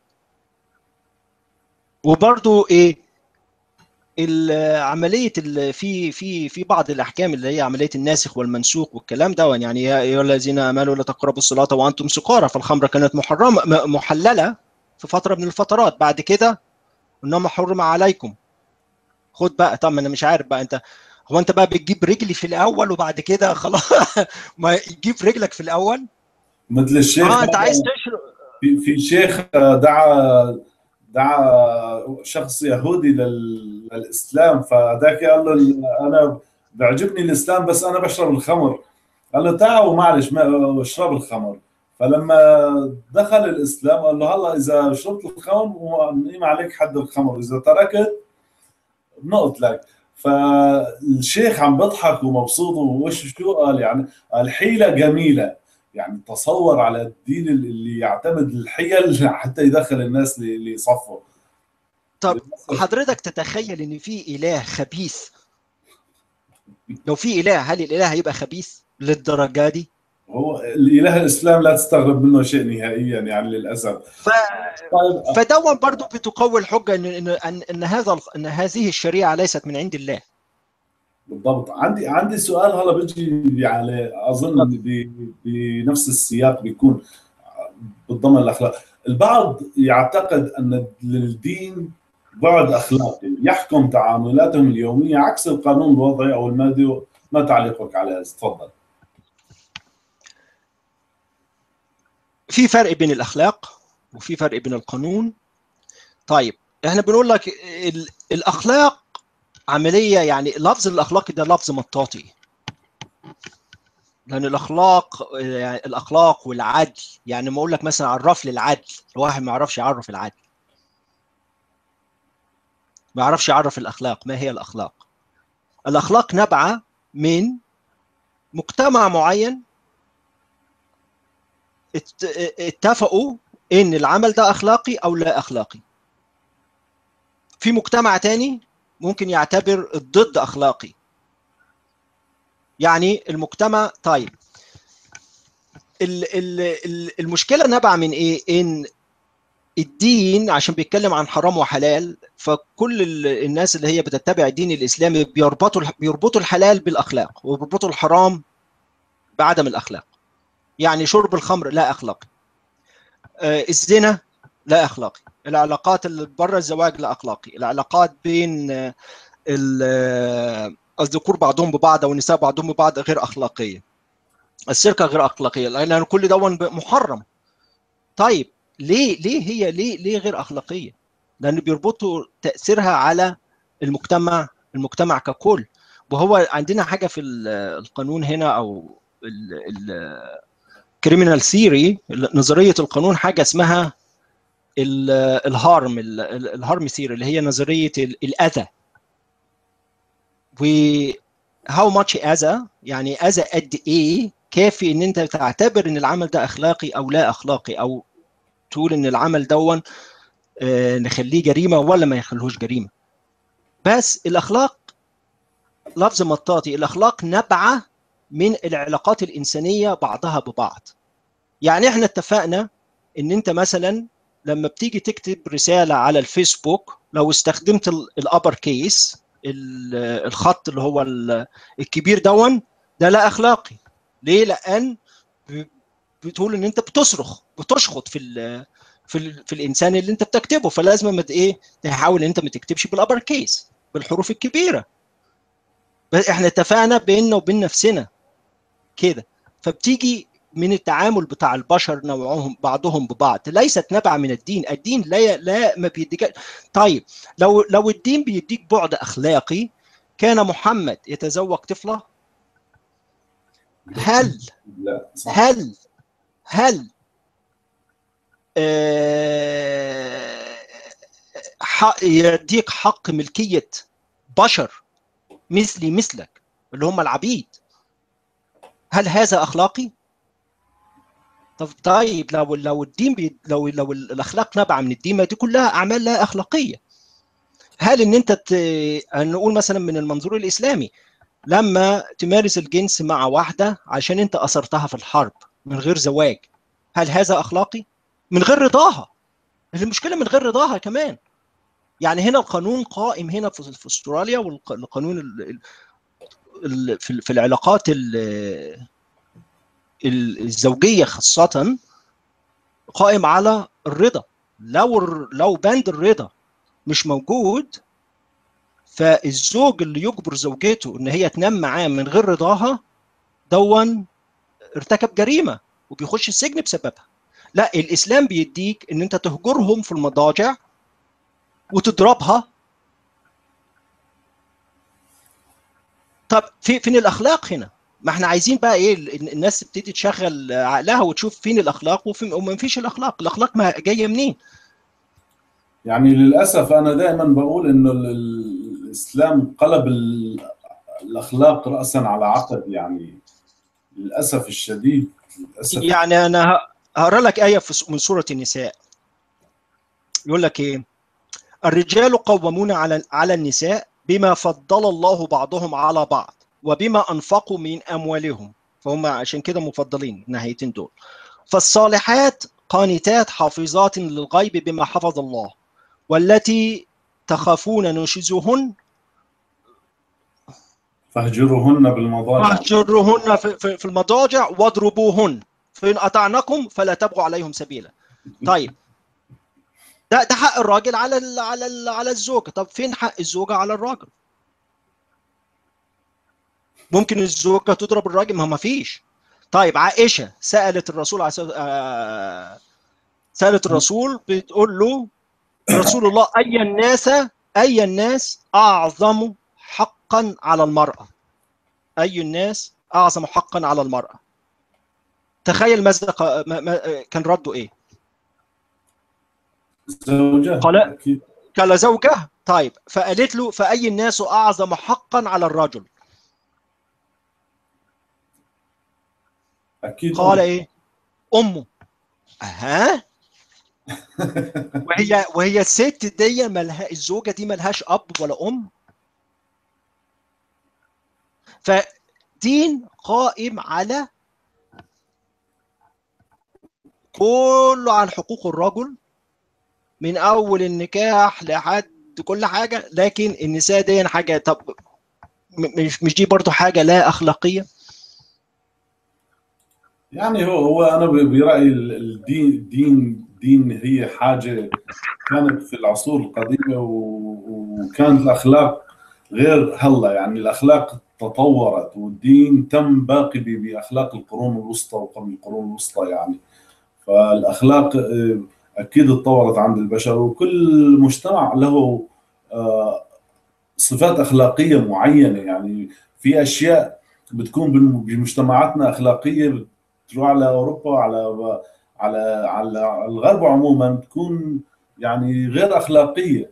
وبرضه ايه ال- عمليه ال- في في في بعض الاحكام اللي هي عمليه الناسخ والمنسوخ والكلام ده يعني يا ايها الذين امنوا لا تقربوا الصلاه وانتم سكارى فالخمره كانت محرمه م- محلله في فتره من الفترات بعد كده انما حرم عليكم خد بقى طب ما انا مش عارف بقى انت هو انت بقى بتجيب رجلي في الاول وبعد كده خلاص ما تجيب رجلك في الاول مثل الشيخ اه انت عايز تشرب في في شيخ دعا دعا شخص يهودي لل- للاسلام فذاك قال له انا بيعجبني الاسلام بس انا بشرب الخمر قال له تعال ومعلش ما اشرب الخمر فلما دخل الاسلام قال له هلا اذا شربت الخمر ونقيم عليك حد الخمر اذا تركت بنقتلك فالشيخ عم بضحك ومبسوط وش شو قال يعني قال حيله جميله يعني تصور على الدين اللي يعتمد الحيل حتى يدخل الناس ل- لصفه طب حضرتك تتخيل ان في اله خبيث لو في اله هل الاله هيبقى خبيث للدرجه دي هو الاله الاسلام لا تستغرب منه شيء نهائيا يعني للاسف ف... طيب فدون برضو بتقوي الحجه ان ان ان, إن هذا ان هذه الشريعه ليست من عند الله بالضبط عندي عندي سؤال هلا بيجي يعني اظن ب- بنفس السياق بيكون بالضمن الاخلاق البعض يعتقد ان للدين بعد اخلاقي يحكم تعاملاتهم اليوميه عكس القانون الوضعي او المادي ما تعليقك على هذا تفضل في فرق بين الاخلاق وفي فرق بين القانون طيب احنا بنقول لك ال- الاخلاق عمليه يعني لفظ الاخلاقي ده لفظ مطاطي لان الاخلاق يعني الاخلاق والعدل يعني ما اقول لك مثلا عرف لي العدل الواحد ما يعرفش يعرف العدل ما يعرفش يعرف الاخلاق ما هي الاخلاق الاخلاق نابعه من مجتمع معين ات- اتفقوا ان العمل ده اخلاقي او لا اخلاقي في مجتمع تاني ممكن يعتبر الضد اخلاقي يعني المجتمع طيب ال ال ال المشكله نابعه من ايه ان الدين عشان بيتكلم عن حرام وحلال فكل ال- الناس اللي هي بتتبع الدين الاسلامي بيربطوا الح- بيربطوا الحلال بالاخلاق وبيربطوا الحرام بعدم الاخلاق يعني شرب الخمر لا اخلاقي آه، الزنا لا اخلاقي العلاقات اللي بره الزواج لا اخلاقي العلاقات بين آه، ال- آه، الذكور بعضهم ببعض او النساء بعضهم ببعض غير اخلاقيه السرقه غير اخلاقيه لان كل ده محرم طيب ليه ليه هي ليه ليه غير اخلاقيه لان بيربطوا تاثيرها على المجتمع المجتمع ككل وهو عندنا حاجه في ال- القانون هنا او الكريمنال ثيوري نظريه القانون حاجه اسمها ال- الهارم ال- ال- الهارم ثيوري اللي هي نظريه ال- الاذى و هاو ماتش اذى يعني اذى قد ايه كافي ان انت تعتبر ان العمل ده اخلاقي او لا اخلاقي او تقول ان العمل دون آه، نخليه جريمه ولا ما يخلوش جريمه بس الاخلاق لفظ مطاطي الاخلاق نبعه من العلاقات الانسانيه بعضها ببعض يعني احنا اتفقنا ان انت مثلا لما بتيجي تكتب رساله على الفيسبوك لو استخدمت الابر كيس الخط اللي هو ال- الكبير دون ده لا اخلاقي ليه لان ب- بتقول ان انت بتصرخ بتشخط في ال في ال في الانسان اللي انت بتكتبه فلازم ما ت- ايه تحاول ان انت ما تكتبش بالابر كيس بالحروف الكبيره بس احنا اتفقنا بيننا وبين نفسنا كده فبتيجي من التعامل بتاع البشر نوعهم بعضهم ببعض ليست نبع من الدين الدين لا لا ما بيديك طيب لو لو الدين بيديك بعد اخلاقي كان محمد يتزوج طفله هل لا صح هل هل آه، ح- يديك حق ملكية بشر مثلي مثلك اللي هم العبيد هل هذا أخلاقي؟ طب طيب لو لو الدين بي لو لو الأخلاق نابعة من الدين ما دي كلها أعمال لا أخلاقية هل إن أنت ت... نقول مثلا من المنظور الإسلامي لما تمارس الجنس مع واحدة عشان أنت أثرتها في الحرب من غير زواج هل هذا أخلاقي؟ من غير رضاها المشكله من غير رضاها كمان يعني هنا القانون قائم هنا في, في استراليا والقانون ال- ال- ال- في في العلاقات ال- ال- الزوجيه خاصه قائم على الرضا لو الر- لو بند الرضا مش موجود فالزوج اللي يجبر زوجته ان هي تنام معاه من غير رضاها دون ارتكب جريمه وبيخش السجن بسببها لا الاسلام بيديك ان انت تهجرهم في المضاجع وتضربها طب في فين الاخلاق هنا ما احنا عايزين بقى ايه الناس تبتدي تشغل عقلها وتشوف فين الاخلاق وفين وما فيش الاخلاق الاخلاق ما جايه منين يعني للاسف انا دائما بقول انه الاسلام قلب الاخلاق راسا على عقب يعني للاسف الشديد للاسف يعني انا هقرا لك ايه من سوره النساء يقول لك ايه الرجال قوامون على على النساء بما فضل الله بعضهم على بعض وبما انفقوا من اموالهم فهم عشان كده مفضلين النهايتين دول فالصالحات قانتات حافظات للغيب بما حفظ الله والتي تخافون نشوزهن فاهجروهن بالمضاجع فاهجروهن في, في المضاجع واضربوهن فإن أطعنكم فلا تبغوا عليهم سبيلا طيب ده ده حق الراجل على ال على ال على الزوجه طب فين حق الزوجه على الراجل ممكن الزوجه تضرب الراجل ما ما فيش طيب عائشه سالت الرسول عليه آه سالت الرسول بتقول له رسول الله اي الناس اي الناس اعظم حقا على المراه اي الناس اعظم حقا على المراه تخيل ماذا كان رده ايه زوجة قال أكيد. قال زوجة طيب فقالت له فأي الناس أعظم حقا على الرجل أكيد قال إيه أمه أها وهي وهي الست دي ملها الزوجة دي ملهاش أب ولا أم فدين قائم على كله عن حقوق الرجل من اول النكاح لحد كل حاجه لكن النساء دي حاجه طب مش مش دي برضو حاجه لا اخلاقيه يعني هو هو انا برايي الدين الدين دين هي حاجه كانت في العصور القديمه وكانت الاخلاق غير هلا يعني الاخلاق تطورت والدين تم باقي باخلاق القرون الوسطى وقبل القرون الوسطى يعني فالاخلاق اكيد اتطورت عند البشر وكل مجتمع له صفات اخلاقيه معينه يعني في اشياء بتكون بمجتمعاتنا اخلاقيه بتروح على اوروبا على على على الغرب عموما بتكون يعني غير اخلاقيه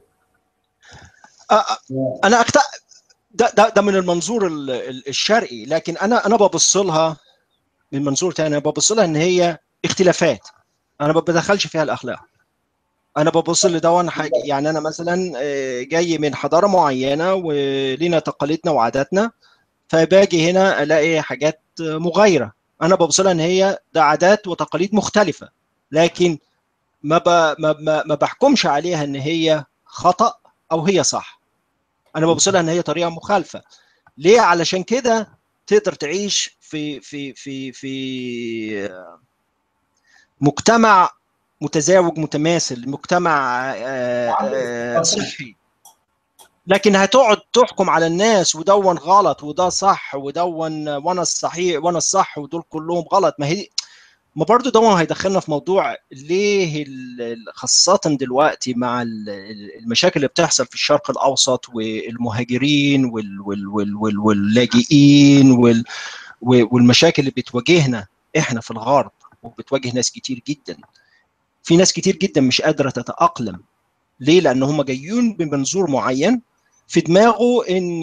انا أكت... ده, ده ده من المنظور الشرقي لكن انا انا ببص لها من منظور تاني ببص لها ان هي اختلافات انا ما بدخلش فيها الاخلاق انا ببص لدون حاجه يعني انا مثلا جاي من حضاره معينه ولينا تقاليدنا وعاداتنا فباجي هنا الاقي حاجات مغايره انا ببص لها ان هي ده عادات وتقاليد مختلفه لكن ما ب... ما ما, ما بحكمش عليها ان هي خطا او هي صح انا ببص لها ان هي طريقه مخالفه ليه علشان كده تقدر تعيش في في في في مجتمع متزاوج متماثل مجتمع صحي لكن هتقعد تحكم على الناس ودون غلط وده صح ودون وانا الصحيح وانا الصح ودول كلهم غلط ما هي ما برضه دون هيدخلنا في موضوع ليه خاصة دلوقتي مع المشاكل اللي بتحصل في الشرق الأوسط والمهاجرين وال وال وال وال واللاجئين وال والمشاكل اللي بتواجهنا احنا في الغرب وبتواجه ناس كتير جدا في ناس كتير جدا مش قادره تتاقلم ليه لان هم جايين بمنظور معين في دماغه ان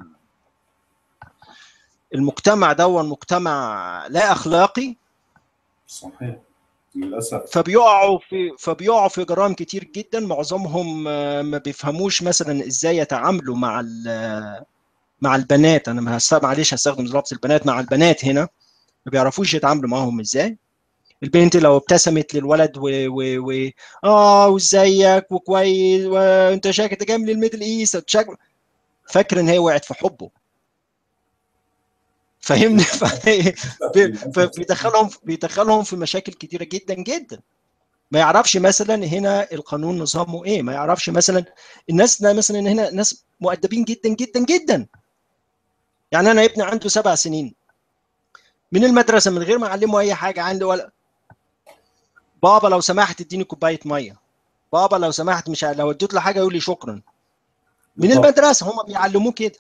المجتمع ده مجتمع لا اخلاقي صحيح للاسف فبيقعوا في فبيقعوا في جرائم كتير جدا معظمهم ما بيفهموش مثلا ازاي يتعاملوا مع مع البنات انا معلش هستخدم لفظ البنات مع البنات هنا ما بيعرفوش يتعاملوا معاهم ازاي البنت لو ابتسمت للولد و, و... و... اه وازيك وكويس وانت شاكر انت جاي من الميدل ايست شاكر فاكر ان هي وقعت في حبه فاهمني فبيدخلهم بيدخلهم في مشاكل كتيره جدا جدا ما يعرفش مثلا هنا القانون نظامه ايه ما يعرفش مثلا الناس مثلا هنا ناس مؤدبين جدا جدا جدا يعني انا ابني عنده سبع سنين من المدرسه من غير ما اعلمه اي حاجه عنده ولا بابا لو سمحت اديني كوبايه ميه بابا لو سمحت مش لو اديت له حاجه يقول لي شكرا من المدرسه هم بيعلموه كده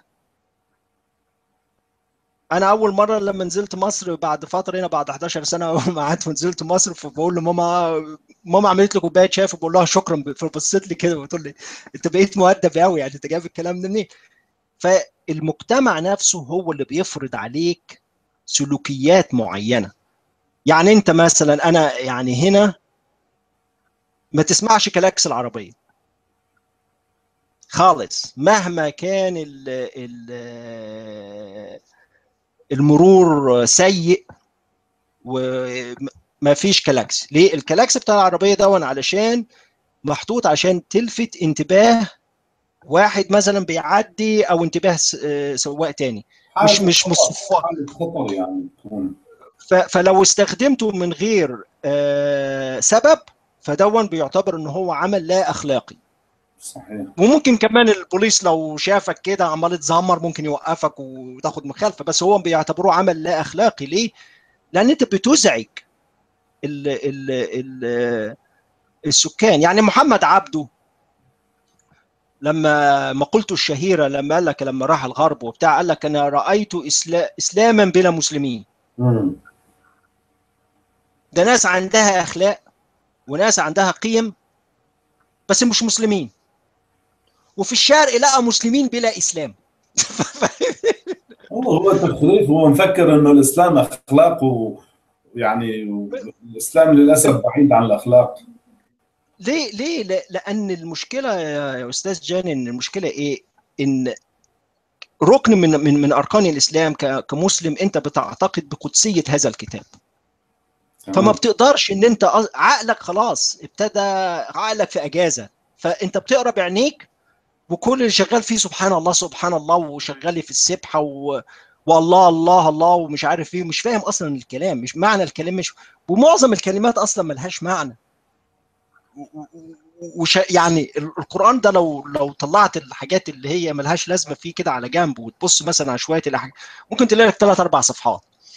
انا اول مره لما نزلت مصر بعد فتره هنا بعد 11 سنه ما قعدت ونزلت مصر فبقول لماما ماما عملت لي كوبايه شاي فبقول لها شكرا فبصت لي كده وتقول لي انت بقيت مؤدب قوي يعني انت جايب الكلام ده منين؟ فالمجتمع نفسه هو اللي بيفرض عليك سلوكيات معينه يعني انت مثلا انا يعني هنا ما تسمعش كلاكس العربيه خالص مهما كان ال ال المرور سيء وما فيش كلاكس ليه الكلاكس بتاع العربيه ده علشان محطوط عشان تلفت انتباه واحد مثلا بيعدي او انتباه سواق تاني مش مش مصفى خطر يعني تكون فلو استخدمته من غير سبب فدون بيعتبر ان هو عمل لا اخلاقي صحيح وممكن كمان البوليس لو شافك كده عمال تزمر ممكن يوقفك وتاخد مخالفه بس هو بيعتبروه عمل لا اخلاقي ليه؟ لان انت بتزعج ال ال ال السكان يعني محمد عبده لما مقولته الشهيره لما قال لك لما راح الغرب وبتاع قال لك انا رايت إسلا اسلاما بلا مسلمين مم. ده ناس عندها اخلاق وناس عندها قيم بس مش مسلمين وفي الشرق لقى مسلمين بلا اسلام هو هو تخريف هو مفكر انه الاسلام اخلاق ويعني الاسلام للاسف بعيد عن الاخلاق ليه ليه لا- لان المشكله يا يا استاذ جان ان المشكله ايه ان ركن من من من اركان الاسلام ك- كمسلم انت بتعتقد بقدسيه هذا الكتاب فما بتقدرش ان انت أ- عقلك خلاص ابتدى عقلك في اجازه فانت بتقرا بعينيك وكل اللي شغال فيه سبحان الله سبحان الله وشغال في السبحه و... والله الله الله ومش عارف ايه ومش فاهم اصلا الكلام مش معنى الكلام مش ومعظم الكلمات اصلا ملهاش معنى و- و- وش يعني ال- القران ده لو لو طلعت الحاجات اللي هي ملهاش لازمه فيه كده على جنب وتبص مثلا على شويه الحاجات ممكن تلاقي لك ثلاث اربع صفحات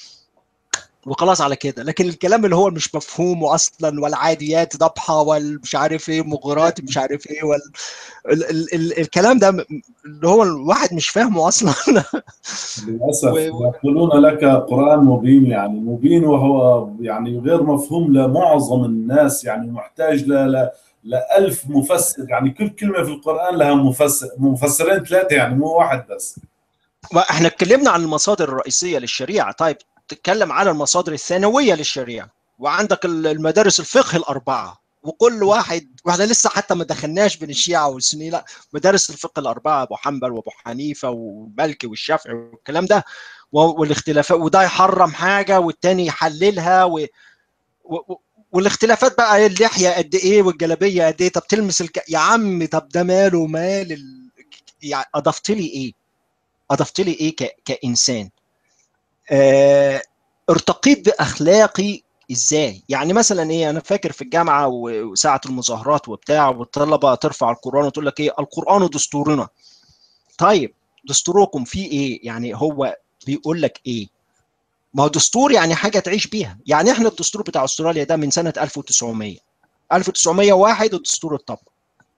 وخلاص على كده لكن الكلام اللي هو مش مفهوم اصلا والعاديات ضبحه والمش عارف ايه مغرات مش عارف ايه وال ال ال ال الكلام ده م- اللي هو الواحد مش فاهمه اصلا للاسف و- يقولون لك قران مبين يعني مبين وهو يعني غير مفهوم لمعظم الناس يعني محتاج ل ل لألف مفسر يعني كل كلمه في القران لها مفسر مفسرين ثلاثه يعني مو واحد بس احنا اتكلمنا عن المصادر الرئيسيه للشريعه طيب تتكلم على المصادر الثانويه للشريعه وعندك ال- المدارس الفقه الاربعه وكل واحد واحنا لسه حتى ما دخلناش بين الشيعه والسنيه لا مدارس الفقه الاربعه ابو حنبل وابو حنيفه والمالكي والشافعي والكلام ده و- والاختلافات وده يحرم حاجه والتاني يحللها و... و... و- والاختلافات بقى إيه اللحيه قد ايه والجلابيه قد ايه طب تلمس الك... يا عم طب ده ماله مال ال... يعني اضفت لي ايه؟ اضفت لي ايه ك... كانسان؟ آه... ارتقيت باخلاقي ازاي؟ يعني مثلا ايه انا فاكر في الجامعه و- وساعه المظاهرات وبتاع والطلبه ترفع القران وتقول لك ايه القران دستورنا. طيب دستوركم فيه ايه؟ يعني هو بيقول لك ايه؟ ما هو دستور يعني حاجه تعيش بيها، يعني احنا الدستور بتاع استراليا ده من سنه 1900 1901 الدستور اتطبق.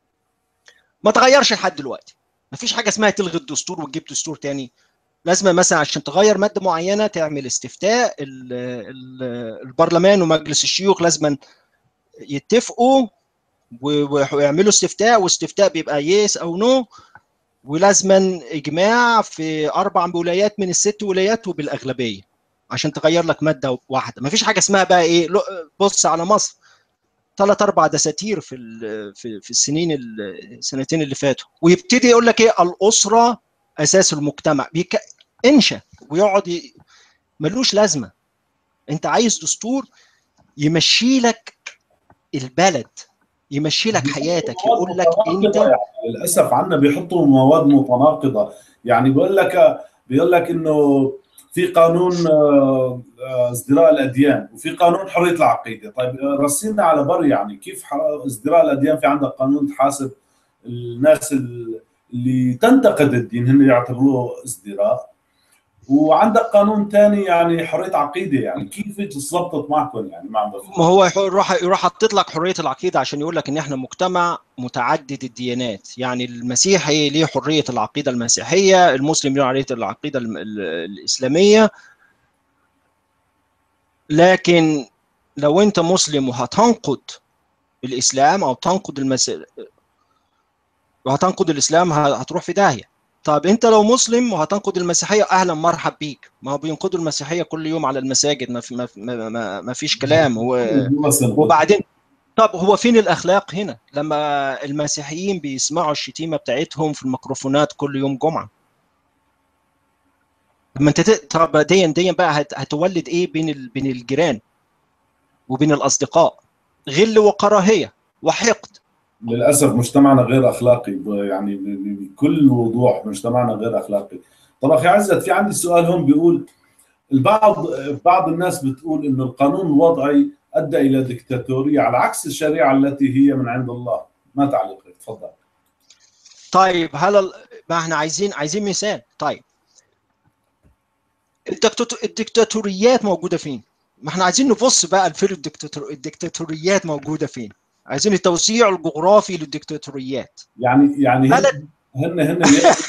ما تغيرش لحد دلوقتي. ما فيش حاجه اسمها تلغي الدستور وتجيب دستور تاني. لازم مثلا عشان تغير ماده معينه تعمل استفتاء ال ال البرلمان ومجلس الشيوخ لازم يتفقوا و- ويعملوا استفتاء واستفتاء بيبقى يس او نو ولازما اجماع في اربع ولايات من الست ولايات وبالاغلبيه عشان تغير لك ماده واحده ما فيش حاجه اسمها بقى ايه لو- بص على مصر ثلاث اربع دساتير في ال- في في السنين السنتين اللي فاتوا ويبتدي يقول لك ايه الاسره اساس المجتمع بيك... انشا ويقعد ي... ملوش لازمه انت عايز دستور يمشي لك البلد يمشي لك حياتك يقول لك انت يعني للاسف عندنا بيحطوا مواد متناقضه يعني بيقول لك بيقول لك انه في قانون آه، ازدراء الاديان وفي قانون حريه العقيده طيب رسينا على بر يعني كيف ازدراء الاديان في عندك قانون تحاسب الناس اللي تنتقد الدين هن يعتبروه ازدراء وعندك قانون ثاني يعني حريه عقيده يعني كيف تظبطت معكم يعني ما ما هو يروح يروح حاطط لك حريه العقيده عشان يقول لك ان احنا مجتمع متعدد الديانات يعني المسيحي ليه حريه العقيده المسيحيه المسلم له حريه العقيده الاسلاميه لكن لو انت مسلم وهتنقد الاسلام او تنقد المس... وهتنقد الاسلام هتروح في داهيه طب انت لو مسلم وهتنقد المسيحيه اهلا مرحب بيك ما هو بينقدوا المسيحيه كل يوم على المساجد ما, في ما, ما, ما, ما فيش كلام هو وبعدين طب هو فين الاخلاق هنا لما المسيحيين بيسمعوا الشتيمه بتاعتهم في الميكروفونات كل يوم جمعه لما انت طب ديا ديا بقى هتولد ايه بين ال... بين الجيران وبين الاصدقاء غل وكراهيه وحقد للاسف مجتمعنا غير اخلاقي يعني بكل وضوح مجتمعنا غير اخلاقي طب اخي عزت في عندي سؤال هون بيقول البعض بعض الناس بتقول انه القانون الوضعي ادى الى دكتاتوريه على عكس الشريعه التي هي من عند الله ما تعليقك تفضل طيب هل ما احنا عايزين عايزين مثال طيب الدكتاتوريات موجوده فين ما احنا عايزين نبص بقى الفيلم الدكتاتور الدكتاتوريات موجوده فين عايزين التوسيع الجغرافي للدكتاتوريات يعني يعني بلد هن هن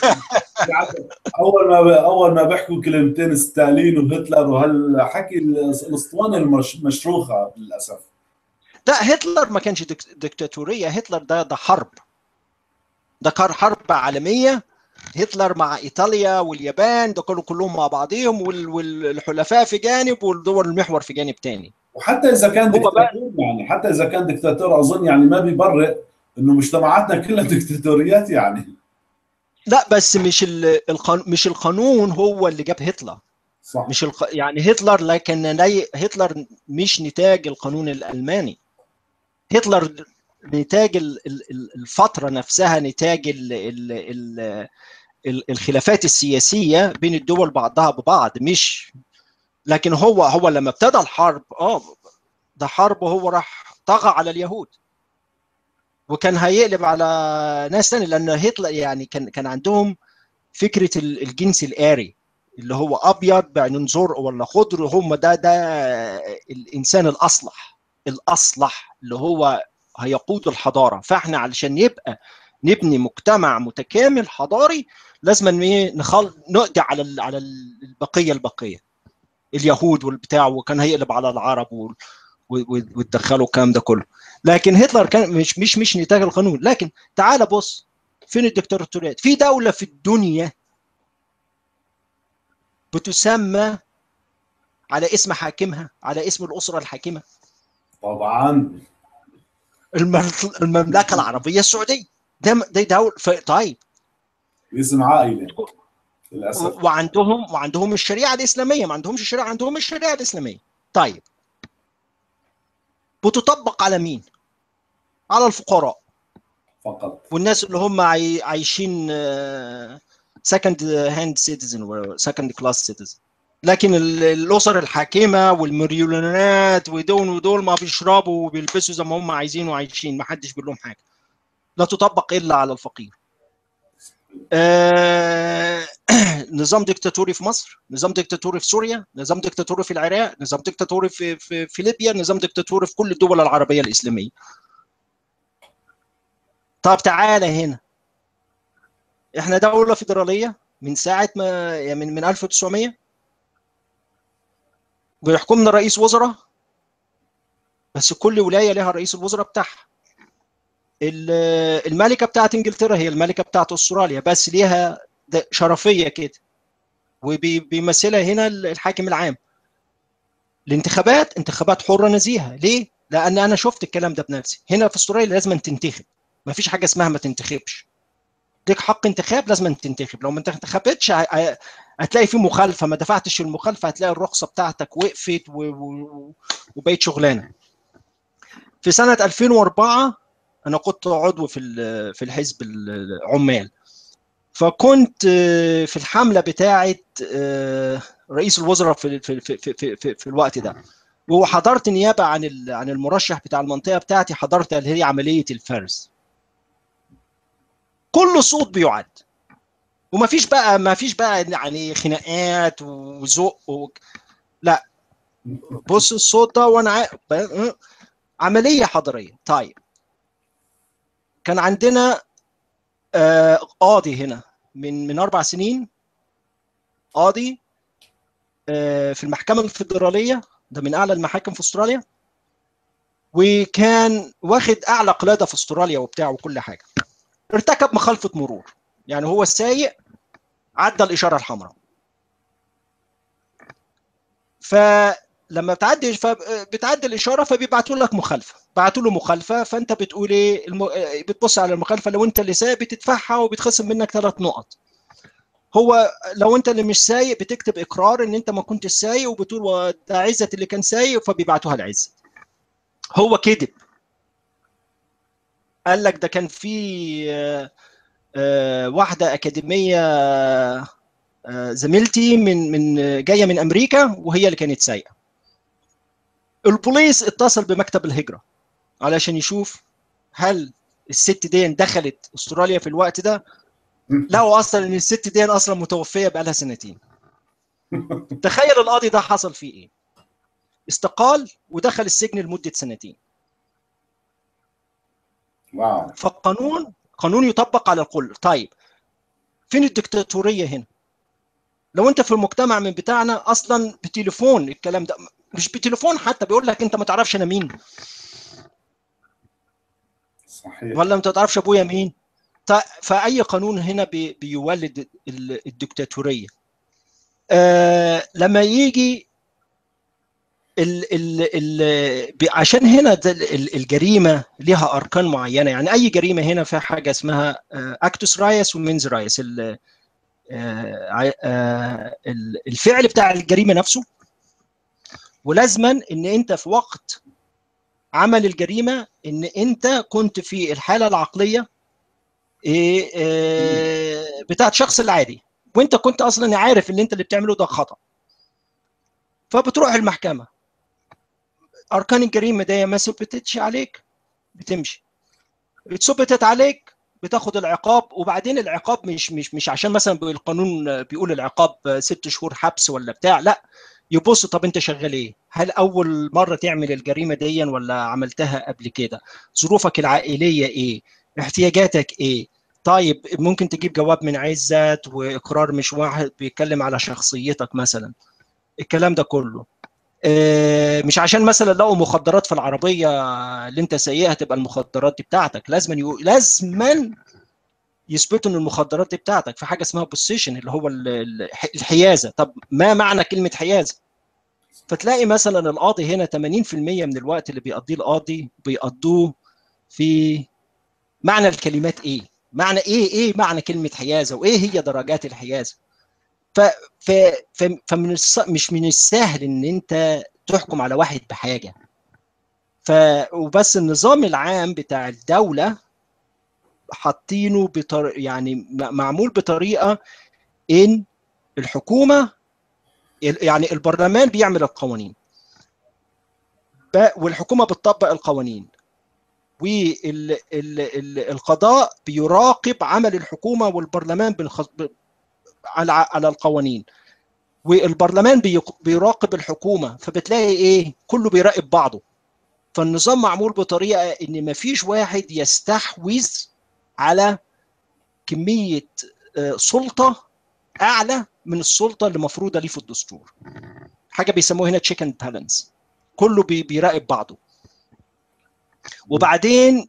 اول ما اول ما بيحكوا كلمتين ستالين وهتلر وهالحكي الاسطوانه المشروخه للاسف لا هتلر ما كانش دكتاتوريه هتلر ده ده حرب ده كان حرب عالميه هتلر مع ايطاليا واليابان ده كلهم كلهم مع بعضهم والحلفاء في جانب والدول المحور في جانب تاني وحتى اذا كان دكتاتور يعني حتى اذا كان دكتاتور اظن يعني ما بيبرئ انه مجتمعاتنا كلها دكتاتوريات يعني لا بس مش القانون مش القانون هو اللي جاب هتلر صح مش الق... يعني هتلر لكن هتلر مش نتاج القانون الالماني هتلر نتاج الفتره نفسها نتاج ال ال ال الخلافات السياسيه بين الدول بعضها ببعض مش لكن هو هو لما ابتدى الحرب اه ده حرب وهو راح طغى على اليهود وكان هيقلب على ناس ثانيه لان هتلر يعني كان كان عندهم فكره الجنس الآري اللي هو ابيض بعينين زرق ولا خضر هم ده ده الانسان الاصلح الاصلح اللي هو هيقود الحضاره فاحنا علشان يبقى نبني مجتمع متكامل حضاري لازم نخل... نقضي على على البقيه البقيه اليهود والبتاع وكان هيقلب على العرب و... وتدخلوا الكلام ده كله لكن هتلر كان مش مش مش نتاج القانون لكن تعال بص فين الدكتاتوريات في دوله في الدنيا بتسمى على اسم حاكمها على اسم الاسره الحاكمه طبعا المملكه العربيه السعوديه ده ده دوله طيب اسم عائله للاسف وعندهم وعندهم الشريعه الاسلاميه ما عندهمش الشريعه عندهم الشريعه الاسلاميه طيب بتطبق على مين على فقط والناس اللي هم عايشين سكند هاند سيتيزن وسكند كلاس سيتيزن لكن الاسر الحاكمه والمليونيرات ودول ودول ما بيشربوا وبيلبسوا زي ما هم عايزين وعايشين ما حدش بيقول لهم حاجه لا تطبق الا على الفقير آه نظام ديكتاتوري في مصر نظام ديكتاتوري في سوريا نظام ديكتاتوري في العراق نظام ديكتاتوري في, في, في ليبيا نظام ديكتاتوري في كل الدول العربيه الاسلاميه طب تعالى هنا احنا دوله فيدراليه من ساعه ما يعني من من 1900 بيحكمنا رئيس وزراء بس كل ولايه لها رئيس الوزراء بتاعها الملكه بتاعت انجلترا هي الملكه بتاعت استراليا بس ليها شرفيه كده وبيمثلها هنا الحاكم العام الانتخابات انتخابات حره نزيهه ليه لان انا شفت الكلام ده بنفسي هنا في استراليا لازم تنتخب ما فيش حاجه اسمها ما تنتخبش ليك حق انتخاب لازم تنتخب لو ما انتخبتش هتلاقي في مخالفه ما دفعتش المخالفه هتلاقي الرخصه بتاعتك وقفت وبقيت شغلانه في سنه 2004 انا كنت عضو في في الحزب العمال فكنت في الحمله بتاعه رئيس الوزراء في في في في, في, في الوقت ده وحضرت نيابه عن عن المرشح بتاع المنطقه بتاعتي حضرت اللي هي عمليه الفرز كل صوت بيعد وما فيش بقى ما فيش بقى يعني خناقات وذوق و... لا بص الصوت ده وانا ع... عمليه حضاريه طيب كان عندنا آه قاضي هنا من من اربع سنين قاضي آه في المحكمه الفيدراليه ده من اعلى المحاكم في استراليا وكان واخد اعلى قلاده في استراليا وبتاع وكل حاجه ارتكب مخالفه مرور يعني هو السايق عدى الاشاره الحمراء فلما بتعدي بتعدي الاشاره فبيبعتوا لك مخالفه بعتوا له مخالفه فانت بتقول ايه الم... بتبص على المخالفه لو انت اللي سايق بتدفعها وبتخصم منك ثلاث نقط هو لو انت اللي مش سايق بتكتب اقرار ان انت ما كنتش سايق وبتقول ده عزت اللي كان سايق فبيبعتوها لعزت هو كذب قال لك ده كان في واحده اكاديميه زميلتي من من جايه من امريكا وهي اللي كانت سايقه البوليس اتصل بمكتب الهجره علشان يشوف هل الست دي دخلت استراليا في الوقت ده لقوا اصلا ان الست دي اصلا متوفيه بقالها سنتين تخيل القاضي ده حصل فيه ايه استقال ودخل السجن لمده سنتين واو فالقانون قانون يطبق على الكل طيب فين الدكتاتوريه هنا لو انت في المجتمع من بتاعنا اصلا بتليفون الكلام ده مش بتليفون حتى بيقول لك انت ما تعرفش انا مين صحيح ولا انت ما تعرفش ابويا مين فاي قانون هنا بي بيولد الدكتاتوريه آه لما يجي ال ال ال عشان هنا الجريمه لها اركان معينه يعني اي جريمه هنا فيها حاجه اسمها اكتوس رايس ومينز رايس الفعل بتاع الجريمه نفسه ولازما ان انت في وقت عمل الجريمه ان انت كنت في الحاله العقليه بتاعت الشخص العادي وانت كنت اصلا عارف ان انت اللي بتعمله ده خطا فبتروح المحكمه اركان الجريمه دي ما ثبتتش عليك بتمشي اتثبتت عليك بتاخد العقاب وبعدين العقاب مش مش مش عشان مثلا القانون بيقول العقاب ست شهور حبس ولا بتاع لا يبص طب انت شغال ايه؟ هل اول مره تعمل الجريمه دي ولا عملتها قبل كده؟ ظروفك العائليه ايه؟ احتياجاتك ايه؟ طيب ممكن تجيب جواب من عزت واقرار مش واحد بيتكلم على شخصيتك مثلا الكلام ده كله مش عشان مثلا لقوا مخدرات في العربيه اللي انت سايقها تبقى المخدرات دي بتاعتك لازما يو... لازما يثبتوا ان المخدرات دي بتاعتك في حاجه اسمها بوسيشن اللي هو الحيازه طب ما معنى كلمه حيازه فتلاقي مثلا القاضي هنا 80% من الوقت اللي بيقضيه القاضي بيقضوه في معنى الكلمات ايه معنى ايه ايه معنى كلمه حيازه وايه هي درجات الحيازه ف ف فمن الص... مش من السهل ان انت تحكم على واحد بحاجه ف وبس النظام العام بتاع الدوله حاطينه بطر... يعني معمول بطريقه ان الحكومه يعني البرلمان بيعمل القوانين والحكومه بتطبق القوانين والقضاء بيراقب عمل الحكومه والبرلمان بالخ... على على القوانين والبرلمان بيراقب الحكومه فبتلاقي ايه كله بيراقب بعضه فالنظام معمول بطريقه ان ما فيش واحد يستحوذ على كميه سلطه اعلى من السلطه اللي مفروضه ليه في الدستور حاجه بيسموها هنا تشيك اند بالانس كله بيراقب بعضه وبعدين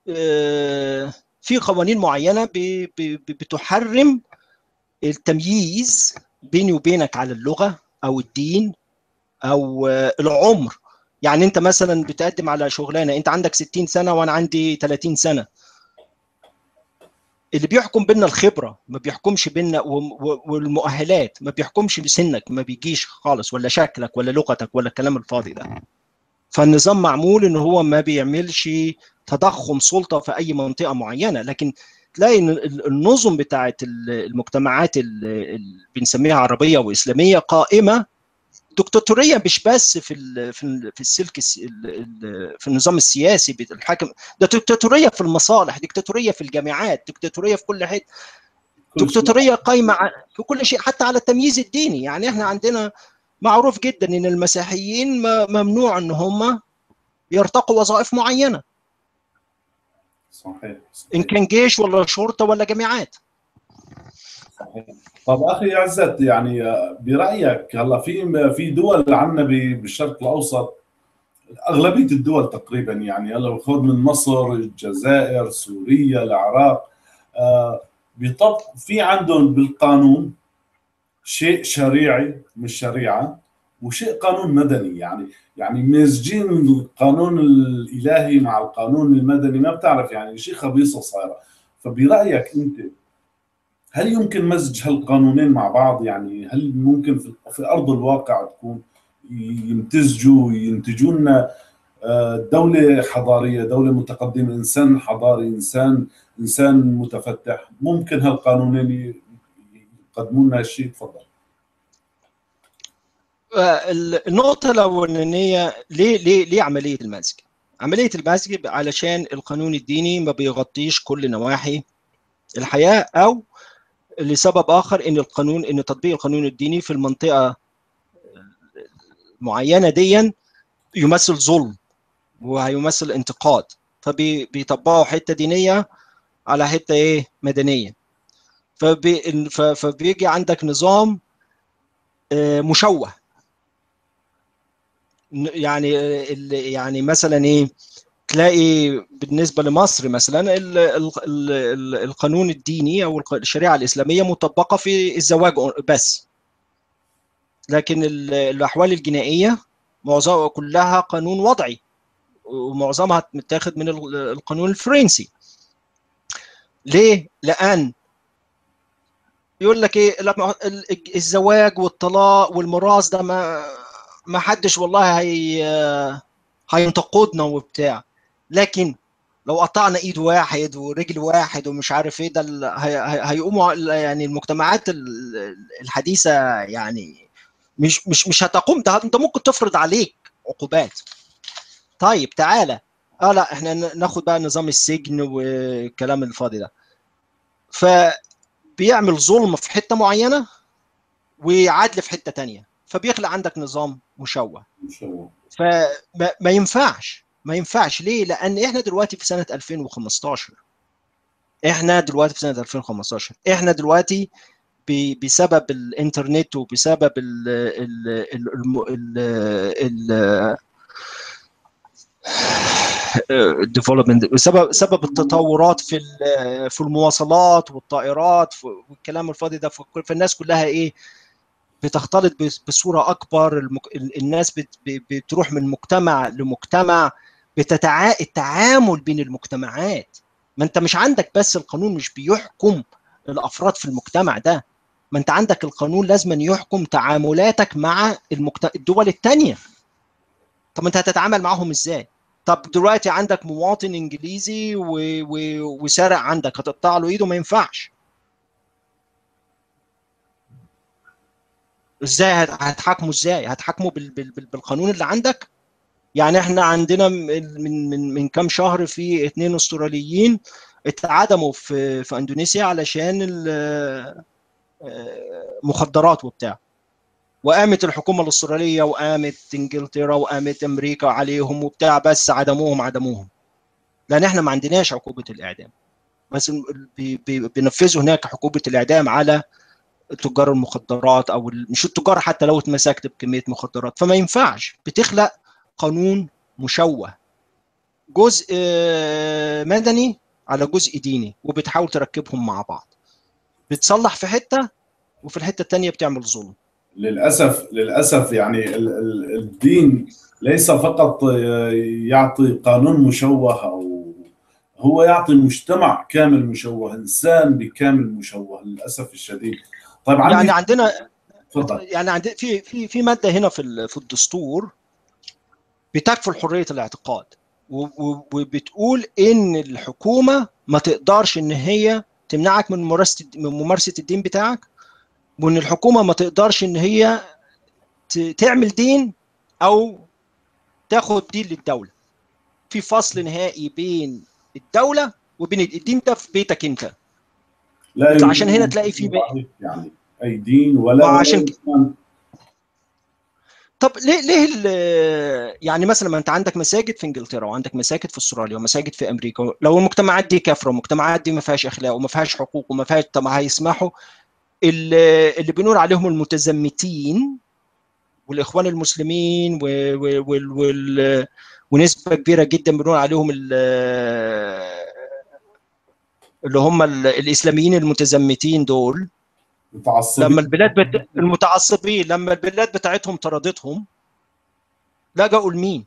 في قوانين معينه بتحرم التمييز بيني وبينك على اللغه او الدين او العمر يعني انت مثلا بتقدم على شغلانه انت عندك 60 سنه وانا عندي 30 سنه اللي بيحكم بينا الخبره ما بيحكمش بينا والمؤهلات ما بيحكمش بسنك ما بيجيش خالص ولا شكلك ولا لغتك ولا الكلام الفاضي ده فالنظام معمول ان هو ما بيعملش تضخم سلطه في اي منطقه معينه لكن تلاقي ان النظم بتاعت المجتمعات اللي بنسميها عربيه واسلاميه قائمه دكتاتوريه مش بس في ال في ال في السلك في النظام السياسي الحاكم ده دكتاتوريه في المصالح دكتاتوريه في الجامعات دكتاتوريه في كل حته دكتاتوريه قايمه في كل شيء حتى على التمييز الديني يعني احنا عندنا معروف جدا ان المسيحيين ممنوع ان هم يرتقوا وظائف معينه صحيح, صحيح. ان كان جيش ولا شرطه ولا جامعات صحيح طب اخي عزت يعني برايك هلا في في دول عندنا بالشرق الاوسط اغلبيه الدول تقريبا يعني هلا خذ من مصر الجزائر سوريا العراق آه بيطب في عندهم بالقانون شيء شريعي مش شريعه وشيء قانون مدني يعني يعني مزجين القانون الالهي مع القانون المدني ما بتعرف يعني شيء خبيصه صايره فبرايك انت هل يمكن مزج هالقانونين مع بعض يعني هل ممكن في ارض الواقع تكون يمتزجوا ينتجوا لنا دولة حضارية دولة متقدمة إنسان حضاري إنسان إنسان متفتح ممكن هالقانونين يقدموا لنا هالشيء تفضل النقطة الأولانية ليه ليه ليه عملية المزج؟ عملية المزج علشان القانون الديني ما بيغطيش كل نواحي الحياة أو لسبب آخر إن القانون إن تطبيق القانون الديني في المنطقة المعينة ديا يمثل ظلم وهيمثل انتقاد فبيطبقوا حتة دينية على حتة إيه مدنية فبي فبيجي عندك نظام مشوه يعني يعني مثلا ايه تلاقي بالنسبه لمصر مثلا ال ال ال القانون الديني او الشريعه الاسلاميه مطبقه في الزواج بس لكن الاحوال الجنائيه معظمها كلها قانون وضعي ومعظمها متاخد من القانون الفرنسي ليه لان يقول لك ايه الزواج والطلاق والميراث ده ما ما حدش والله هي هينتقدنا وبتاع لكن لو قطعنا ايد واحد ورجل واحد ومش عارف ايه ده هيقوموا يعني المجتمعات الحديثه يعني مش مش مش هتقوم ده انت ممكن تفرض عليك عقوبات طيب تعالى اه لا احنا ناخد بقى نظام السجن والكلام الفاضي ده فبيعمل ظلم في حته معينه وعدل في حته تانية فبيخلق عندك نظام مشوه مشوه فما ما ينفعش ما ينفعش ليه لان احنا دلوقتي في سنه 2015 احنا دلوقتي في سنه 2015 احنا دلوقتي بسبب الانترنت وبسبب ال ال ال ال الديفلوبمنت بسبب سبب التطورات في في المواصلات والطائرات والكلام الفاضي ده فالناس كلها ايه بتختلط بصوره اكبر المك... الناس بت... بتروح من مجتمع لمجتمع بتتع... التعامل بين المجتمعات ما انت مش عندك بس القانون مش بيحكم الافراد في المجتمع ده ما انت عندك القانون لازم يحكم تعاملاتك مع المجت... الدول الثانيه طب انت هتتعامل معاهم ازاي طب دلوقتي عندك مواطن انجليزي و... و... وسارق عندك هتقطع له ايده ما ينفعش ازاي هتحاكمه ازاي هتحاكمه بال... بال... بالقانون اللي عندك يعني احنا عندنا من من من كام شهر في اثنين استراليين اتعدموا في في اندونيسيا علشان مخدرات وبتاع وقامت الحكومه الاستراليه وقامت انجلترا وقامت امريكا عليهم وبتاع بس عدموهم عدموهم لان احنا ما عندناش عقوبه الاعدام بس بينفذوا هناك عقوبه الاعدام على تجار المخدرات او مش التجار حتى لو اتمسكت بكميه مخدرات فما ينفعش بتخلق قانون مشوه جزء مدني على جزء ديني وبتحاول تركبهم مع بعض بتصلح في حته وفي الحته الثانيه بتعمل ظلم للاسف للاسف يعني الدين ليس فقط يعطي قانون مشوه او هو يعطي مجتمع كامل مشوه انسان بكامل مشوه للاسف الشديد طيب يعني عندنا فضل. يعني عند في في في ماده هنا في في الدستور بتكفل حريه الاعتقاد وبتقول ان الحكومه ما تقدرش ان هي تمنعك من ممارسه من ممارسه الدين بتاعك وان الحكومه ما تقدرش ان هي تعمل دين او تاخد دين للدوله في فصل نهائي بين الدوله وبين الدين ده في بيتك انت لا عشان هنا تلاقي في بقى يعني اي دين ولا وعشان طب ليه ليه يعني مثلا ما انت عندك مساجد في انجلترا وعندك مساجد في استراليا ومساجد في امريكا لو المجتمعات دي كافره والمجتمعات دي ما فيهاش اخلاق وما فيهاش حقوق وما فيهاش طب هيسمحوا اللي, اللي بنقول عليهم المتزمتين والاخوان المسلمين و و وال وال ونسبه كبيره جدا بنقول عليهم اللي هم الاسلاميين المتزمتين دول متعصبين لما البلاد بت... المتعصبين لما البلاد بتاعتهم طردتهم لجأوا لمين؟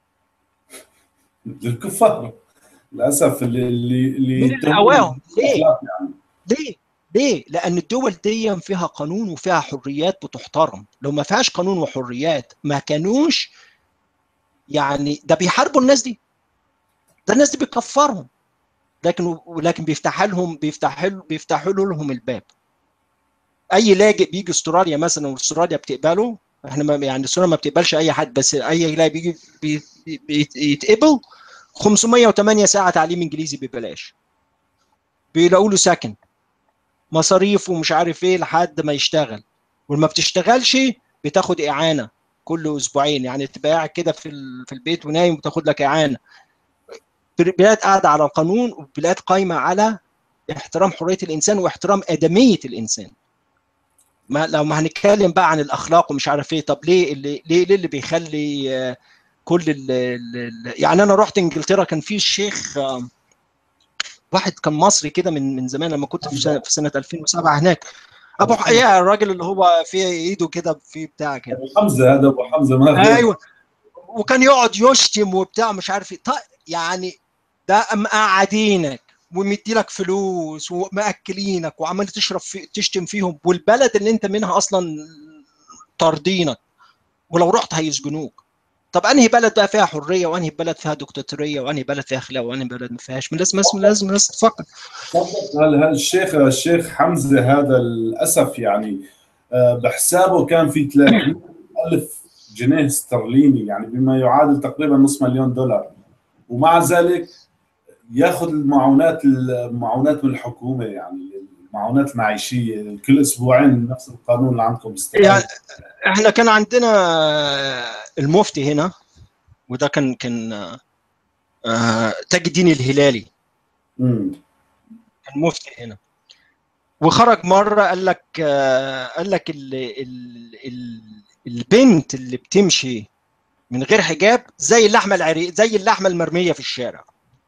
للكفار للاسف اللي اللي مين اللي قواهم؟ ليه؟ يعني. ليه؟ ليه؟ لأن الدول دي فيها قانون وفيها حريات بتحترم، لو ما فيهاش قانون وحريات ما كانوش يعني ده بيحاربوا الناس دي. ده الناس دي بيكفرهم. لكن ولكن بيفتح لهم بيفتح بيفتحوا لهم الباب. اي لاجئ بيجي استراليا مثلا واستراليا بتقبله احنا ما يعني استراليا ما بتقبلش اي حد بس اي لاجئ بيجي بي بيتقبل 508 ساعه تعليم انجليزي ببلاش بيلاقوا له سكن مصاريف ومش عارف ايه لحد ما يشتغل ولما بتشتغلش بتاخد اعانه كل اسبوعين يعني تبقى قاعد كده في في البيت ونايم وتاخد لك اعانه بلاد قاعده على القانون وبلاد قايمه على احترام حريه الانسان واحترام ادميه الانسان ما لو ما هنتكلم بقى عن الاخلاق ومش عارف ايه طب ليه اللي ليه ليه اللي بيخلي كل ال يعني انا رحت انجلترا كان في الشيخ واحد كان مصري كده من من زمان لما كنت في سنه, في سنة 2007 هناك ابو حقيقه الراجل اللي هو في ايده كده في بتاع كده ابو حمزه هذا ابو حمزه ما ايوه وكان يقعد يشتم وبتاع مش عارف ايه طيب يعني ده مقعدينك ومدي لك فلوس ومأكلينك وعمال تشرب في تشتم فيهم والبلد اللي انت منها اصلا طاردينك ولو رحت هيسجنوك طب انهي بلد بقى فيها حريه وانهي بلد فيها دكتاتوريه وانهي بلد فيها اخلاق وانهي بلد ما فيهاش من لازم لازم لازم الناس تفكر هل الشيخ الشيخ حمزه هذا للاسف يعني بحسابه كان في 300 الف جنيه استرليني يعني بما يعادل تقريبا نصف مليون دولار ومع ذلك ياخذ المعونات المعونات من الحكومه يعني المعونات المعيشيه كل اسبوعين نفس القانون اللي عندكم يعني احنا كان عندنا المفتي هنا وده كان كان آه تاج الدين الهلالي امم كان مفتي هنا وخرج مره قال لك آه قال لك ال ال ال البنت اللي بتمشي من غير حجاب زي اللحمه العري زي اللحمه المرميه في الشارع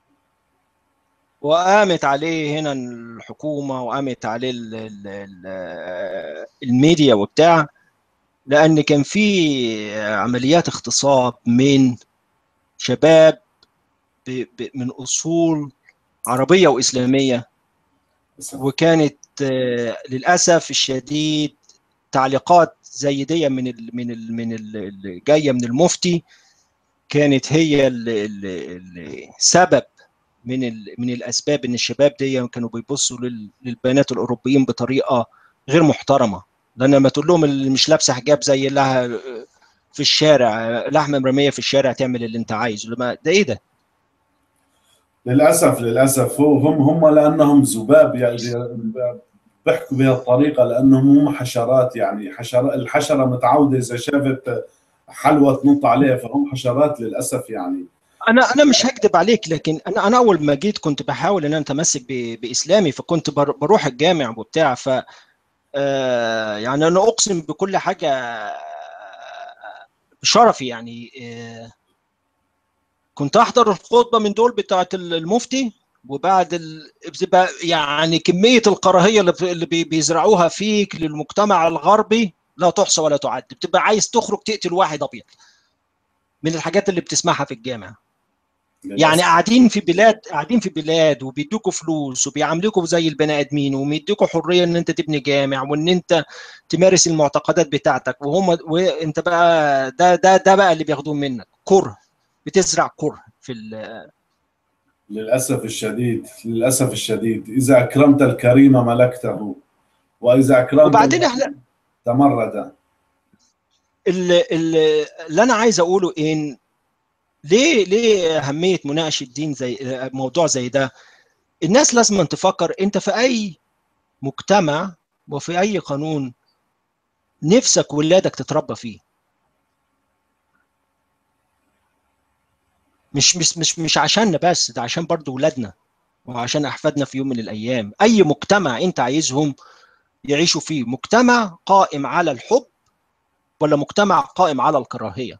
وقامت عليه هنا الحكومه وقامت عليه ال ال ال الميديا وبتاع لان كان في عمليات اغتصاب من شباب ب ب من اصول عربيه واسلاميه وكانت للاسف الشديد تعليقات زي دي من ال من ال من اللي جايه من المفتي كانت هي السبب من من الاسباب ان الشباب دي كانوا بيبصوا للبنات الاوروبيين بطريقه غير محترمه لان لما تقول لهم اللي مش لابسه حجاب زي لها في الشارع لحمه مرميه في الشارع تعمل اللي انت عايزه لما ده ايه ده؟ للاسف للاسف هم هم لانهم ذباب يعني بيحكوا بهالطريقه لانهم هم حشرات يعني حشرة الحشره متعوده اذا شافت حلوى تنط عليها فهم حشرات للاسف يعني انا انا مش هكذب عليك لكن انا انا اول ما جيت كنت بحاول ان انا اتمسك باسلامي فكنت بروح الجامع وبتاع ف آه يعني انا اقسم بكل حاجه بشرفي يعني آه كنت احضر الخطبه من دول بتاعه المفتي وبعد ال... يعني كميه الكراهيه اللي بيزرعوها فيك للمجتمع الغربي لا تحصى ولا تعد بتبقى عايز تخرج تقتل واحد ابيض من الحاجات اللي بتسمعها في الجامعه يعني قاعدين في بلاد قاعدين في بلاد وبيدوكوا فلوس وبيعاملوكوا زي البني ادمين وبيدوكوا حريه ان انت تبني جامع وان انت تمارس المعتقدات بتاعتك وهم وانت بقى ده ده ده بقى اللي بياخدوه منك كره بتزرع كره في في ال- للاسف الشديد للاسف الشديد اذا اكرمت الكريم ملكته واذا اكرمت وبعدين احنا تمرد اللي, اللي اللي انا عايز اقوله ان ليه ليه اهميه مناقشه الدين زي موضوع زي ده الناس لازم تفكر انت في اي مجتمع وفي اي قانون نفسك ولادك تتربى فيه مش مش مش مش عشاننا بس ده عشان برضو ولادنا وعشان احفادنا في يوم من الايام اي مجتمع انت عايزهم يعيشوا فيه مجتمع قائم على الحب ولا مجتمع قائم على الكراهيه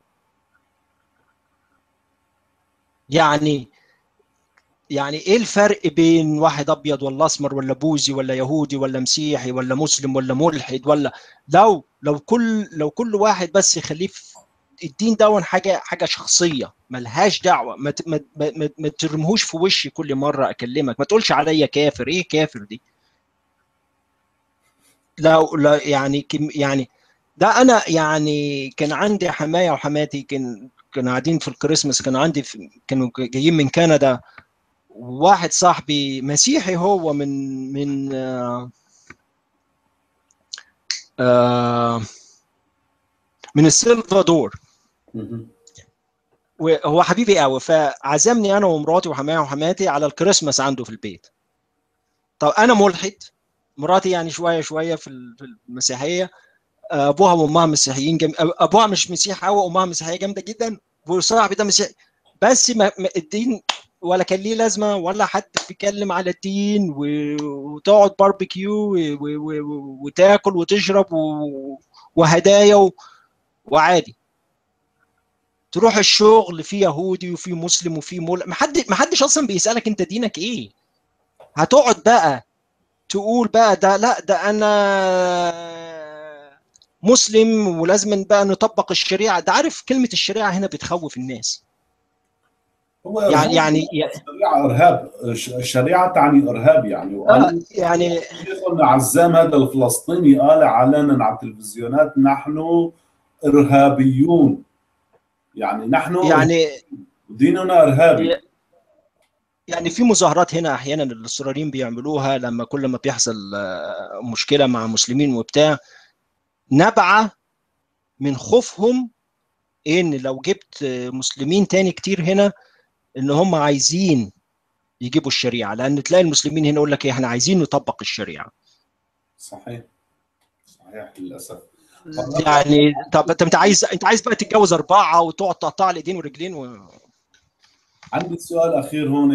يعني يعني ايه الفرق بين واحد ابيض ولا اسمر ولا بوذي ولا يهودي ولا مسيحي ولا مسلم ولا ملحد ولا لو لو كل لو كل واحد بس يخليه في الدين ده حاجه حاجه شخصيه ملهاش دعوه ما ت- ما ما, ما ترمهوش في وشي كل مره اكلمك ما تقولش عليا كافر ايه كافر دي لو لا يعني كم يعني ده انا يعني كان عندي حمايه وحماتي كان كانوا قاعدين في الكريسماس كان عندي في كانوا جايين من كندا واحد صاحبي مسيحي هو من من آه آه من السلفادور مهم. وهو حبيبي قوي فعزمني انا ومراتي وحماية وحماتي على الكريسماس عنده في البيت طب انا ملحد مراتي يعني شويه شويه في ال- في المسيحيه ابوها وامها مسيحيين جم... ابوها مش مسيحي قوي وامها مسيحيه جامده جدا وصاحبي ده مسيحي بس ما ما- الدين ولا كان ليه لازمه ولا حد بيتكلم على الدين و... وتقعد باربيكيو و... و... و... وتاكل وتشرب و... وهدايا و... وعادي تروح الشغل في يهودي وفي مسلم وفي مول ما حد ما حدش اصلا بيسالك انت دينك ايه هتقعد بقى تقول بقى ده لا ده انا مسلم ولازم بقى نطبق الشريعه ده عارف كلمه الشريعه هنا بتخوف الناس هو يعني يعني الشريعه ارهاب الش- الشريعه تعني ارهاب يعني آه وقال يعني شيخنا عزام هذا الفلسطيني قال علنا على التلفزيونات نحن ارهابيون يعني نحن يعني ديننا ارهابي يعني في مظاهرات هنا احيانا الاصراريين بيعملوها لما كل ما بيحصل آه، مشكله مع مسلمين وبتاع نبعه من خوفهم ان لو جبت آه، مسلمين تاني كتير هنا ان هم عايزين يجيبوا الشريعه لان تلاقي المسلمين هنا يقول لك ايه احنا عايزين نطبق الشريعه صحيح صحيح للاسف يعني طب انت عايز انت عايز بقى تتجوز اربعه وتقعد تقطع الايدين والرجلين و... عندي سؤال اخير هون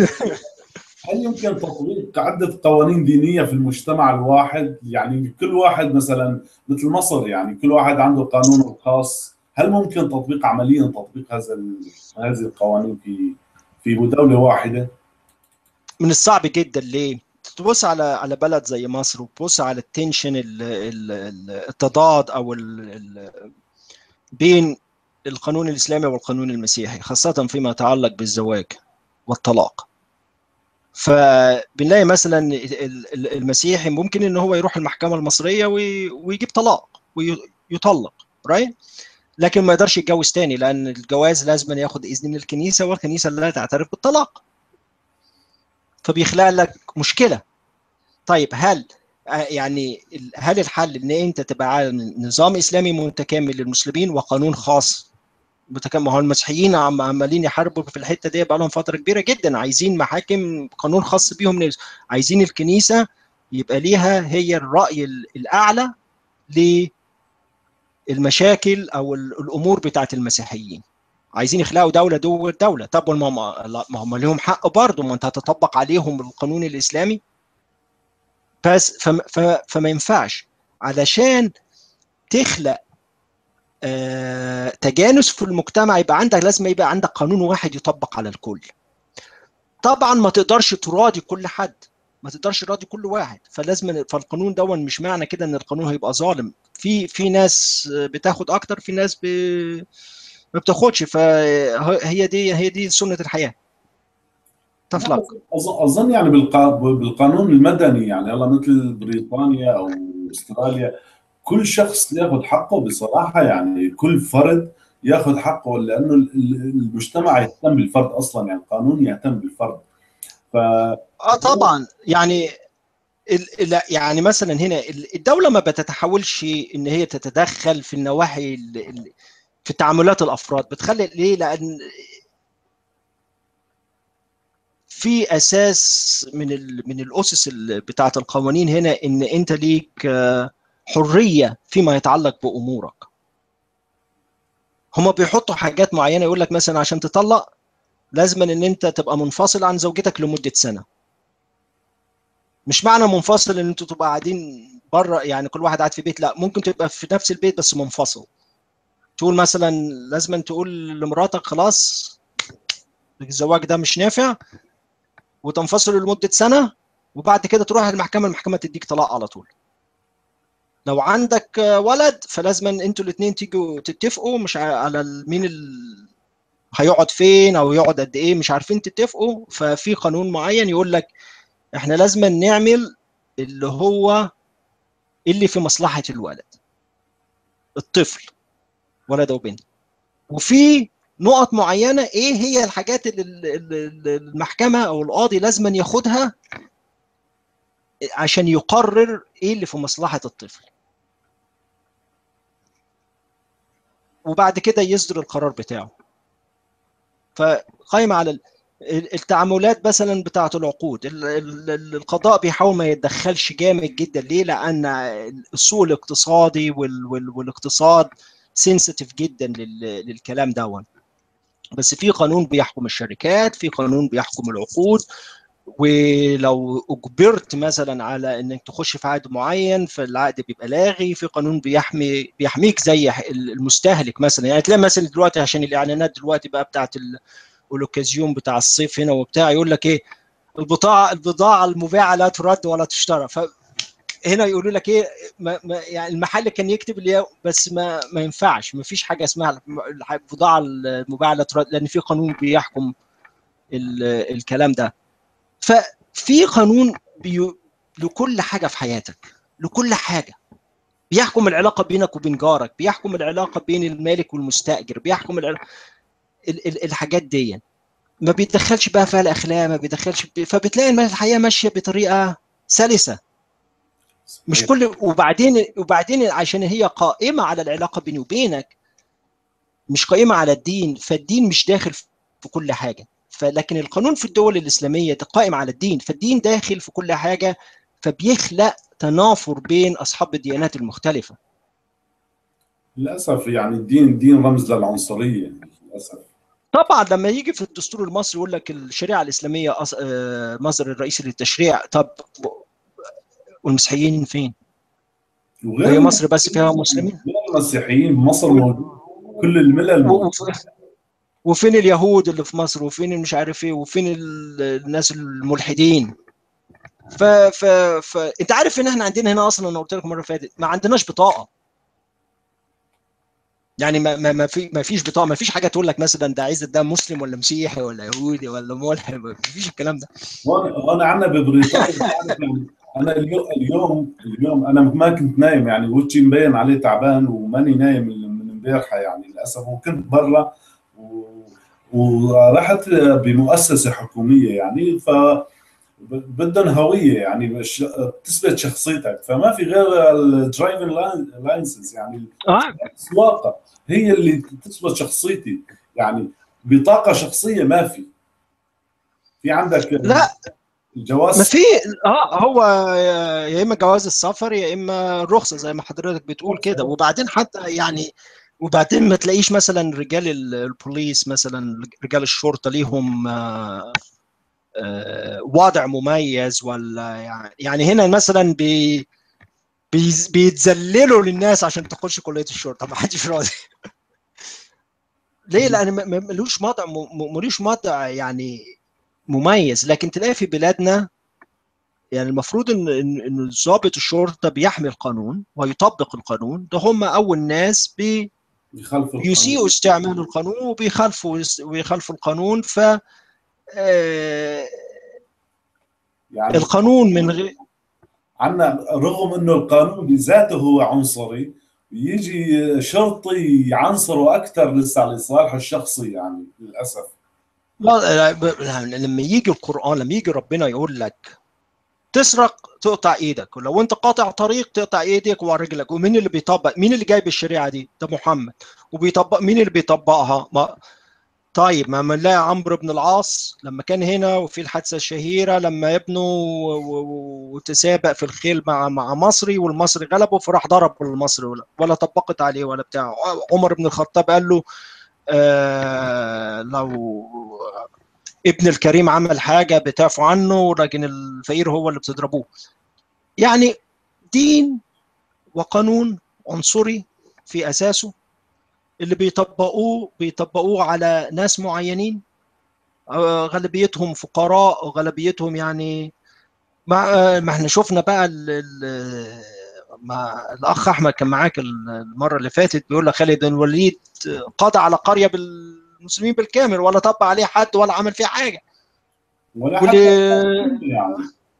هل يمكن تطبيق عدة قوانين دينية في المجتمع الواحد؟ يعني كل واحد مثلا مثل مصر يعني كل واحد عنده قانونه الخاص، هل ممكن تطبيق عمليا تطبيق هذا ال- هذه القوانين في في دولة واحدة؟ من الصعب جدا ليه؟ تبص على على بلد زي مصر وتبص على التنشن ال- ال- ال- التضاد او ال ال بين القانون الاسلامي والقانون المسيحي خاصه فيما يتعلق بالزواج والطلاق فبنلاقي مثلا ال- ال- المسيحي ممكن ان هو يروح المحكمه المصريه وي- ويجيب طلاق ويطلق رايت لكن ما يقدرش يتجوز تاني لان الجواز لازم ياخد اذن من الكنيسه والكنيسه لا تعترف بالطلاق فبيخلق لك مشكله طيب هل آه، يعني ال- هل الحل ان انت تبقى على نظام اسلامي متكامل للمسلمين وقانون خاص متكامل ما هو المسيحيين عم عمالين يحاربوا في الحته دي بقى لهم فتره كبيره جدا عايزين محاكم قانون خاص بيهم نفس- عايزين الكنيسه يبقى ليها هي الراي ال- الاعلى للمشاكل او ال- الامور بتاعت المسيحيين عايزين يخلقوا دوله دول دوله طب ما هم لا، ما هم لهم حق برضه ما انت هتطبق عليهم القانون الاسلامي بس فما, ف- فما ينفعش علشان تخلق آه، تجانس في المجتمع يبقى عندك لازم يبقى عندك قانون واحد يطبق على الكل طبعا ما تقدرش تراضي كل حد ما تقدرش تراضي كل واحد فلازم فالقانون ده مش معنى كده ان القانون هيبقى ظالم في في ناس بتاخد اكتر في ناس ب... ما بتاخدش فهي دي هي دي سنه الحياه تفلق أظ- اظن يعني بالقا- بالقانون المدني يعني هلا مثل بريطانيا او استراليا كل شخص ياخذ حقه بصراحه يعني كل فرد ياخذ حقه لانه المجتمع يهتم بالفرد اصلا يعني القانون يهتم بالفرد ف اه طبعا يعني لا يعني مثلا هنا الدوله ما بتتحولش ان هي تتدخل في النواحي في تعاملات الافراد بتخلي ليه لان في اساس من ال من الاسس بتاعه القوانين هنا ان انت ليك حريه فيما يتعلق بامورك هما بيحطوا حاجات معينه يقول لك مثلا عشان تطلق لازم ان انت تبقى منفصل عن زوجتك لمده سنه مش معنى منفصل ان انتوا تبقى قاعدين بره يعني كل واحد قاعد في بيت لا ممكن تبقى في نفس البيت بس منفصل تقول مثلا لازم تقول لمراتك خلاص الزواج ده مش نافع وتنفصلوا لمده سنه وبعد كده تروح المحكمه المحكمه تديك طلاق على طول لو عندك ولد فلازم انتوا الاثنين تيجوا تتفقوا مش على مين ال... هيقعد فين او يقعد قد ايه مش عارفين تتفقوا ففي قانون معين يقول لك احنا لازم نعمل اللي هو اللي في مصلحه الولد الطفل ولد وبنت وفي نقط معينه ايه هي الحاجات اللي المحكمه او القاضي لازم ياخدها عشان يقرر ايه اللي في مصلحه الطفل وبعد كده يصدر القرار بتاعه فقايمه على التعاملات مثلا بتاعه العقود القضاء بيحاول ما يتدخلش جامد جدا ليه لان السوق الاقتصادي والاقتصاد سنسيتيف جدا للكلام دون بس في قانون بيحكم الشركات في قانون بيحكم العقود ولو اجبرت مثلا على انك تخش في عقد معين فالعقد بيبقى لاغي في قانون بيحمي بيحميك زي المستهلك مثلا يعني تلاقي مثلا دلوقتي عشان الاعلانات دلوقتي بقى بتاعت الاوكازيون بتاع الصيف هنا وبتاع يقول لك ايه البضاعه البضاعه المباعه لا ترد ولا تشترى ف هنا يقولوا لك ايه ما ما يعني المحل كان يكتب اللي بس ما ما ينفعش ما فيش حاجه اسمها البضاعه المباعه لا ترد لان في قانون بيحكم الكلام ده ففي قانون بي... لكل حاجه في حياتك لكل حاجه بيحكم العلاقه بينك وبين جارك بيحكم العلاقه بين المالك والمستاجر بيحكم العلاقة... ال... ال... الحاجات دي ما بيتدخلش بقى فيها الاخلاق ما بيدخلش ب... فبتلاقي الحياه ماشيه بطريقه سلسه مش كل وبعدين وبعدين عشان هي قائمه على العلاقه بيني وبينك مش قائمه على الدين فالدين مش داخل في كل حاجه فلكن القانون في الدول الاسلاميه قائم على الدين فالدين داخل في كل حاجه فبيخلق تنافر بين اصحاب الديانات المختلفه للاسف يعني الدين الدين رمز للعنصريه للاسف طبعا لما يجي في الدستور المصري يقول لك الشريعه الاسلاميه مصدر الرئيسي للتشريع طب والمسيحيين فين؟ هي مصر بس فيها مسلمين؟ المسيحيين مصر موجود كل الملل موجود. وفين اليهود اللي في مصر وفين مش عارف ايه وفين الناس الملحدين ف ف ف انت عارف ان احنا عندنا هنا اصلا انا قلت لك المره اللي فاتت ما عندناش بطاقه يعني ما ما ما في ما فيش بطاقه ما فيش حاجه تقول لك مثلا ده عايز ده مسلم ولا مسيحي ولا يهودي ولا ملحد ما فيش الكلام ده وانا عندنا ببريطانيا انا اليوم اليوم اليوم انا ما كنت نايم يعني وجهي مبين عليه تعبان وماني نايم من امبارحه يعني للاسف وكنت برا ورحت بمؤسسه حكوميه يعني ف بدهم هويه يعني تثبت شخصيتك فما في غير الدرايفنج لايسنس يعني السواقه هي اللي تثبت شخصيتي يعني بطاقه شخصيه ما في في عندك لا الجواز ما في اه هو يا اما جواز السفر يا اما الرخصه زي ما حضرتك بتقول كده وبعدين حتى يعني وبعدين ما تلاقيش مثلا رجال البوليس مثلا رجال الشرطه ليهم آه آه وضع مميز ولا يعني يعني هنا مثلا بي بيتذللوا للناس عشان تخش كليه الشرطه ما حدش راضي ليه لان ملوش وضع ملوش وضع يعني مميز لكن تلاقي في بلادنا يعني المفروض ان ان ضابط الشرطه بيحمي القانون ويطبق القانون ده هم اول ناس بي يسيئوا استعمال القانون وبيخالفوا ويخالفوا القانون ف يعني القانون من غير عندنا رغم انه القانون بذاته هو عنصري يجي شرطي يعنصره اكثر لسه لصالحه الشخصي يعني للاسف لا لما يجي القران لما يجي ربنا يقول لك تسرق تقطع ايدك ولو انت قاطع طريق تقطع ايدك ورجلك ومين اللي بيطبق مين اللي جايب الشريعه دي ده محمد وبيطبق مين اللي بيطبقها ما طيب ما نلاقي عمرو بن العاص لما كان هنا وفي الحادثه الشهيره لما ابنه وتسابق في الخيل مع مع مصري والمصري غلبه فراح ضرب المصري ولا, ولا طبقت عليه ولا بتاع عمر بن الخطاب قال له آه لو ابن الكريم عمل حاجه بتعفوا عنه لكن الفقير هو اللي بتضربوه يعني دين وقانون عنصري في اساسه اللي بيطبقوه بيطبقوه على ناس معينين غالبيتهم فقراء غالبيتهم يعني ما ما احنا شفنا بقى ال ال ما الاخ احمد كان معاك المره اللي فاتت بيقول لك خالد بن الوليد قضى على قريه بالمسلمين بالكامل ولا طبق عليه حد ولا عمل فيه حاجه ولا حتى يعني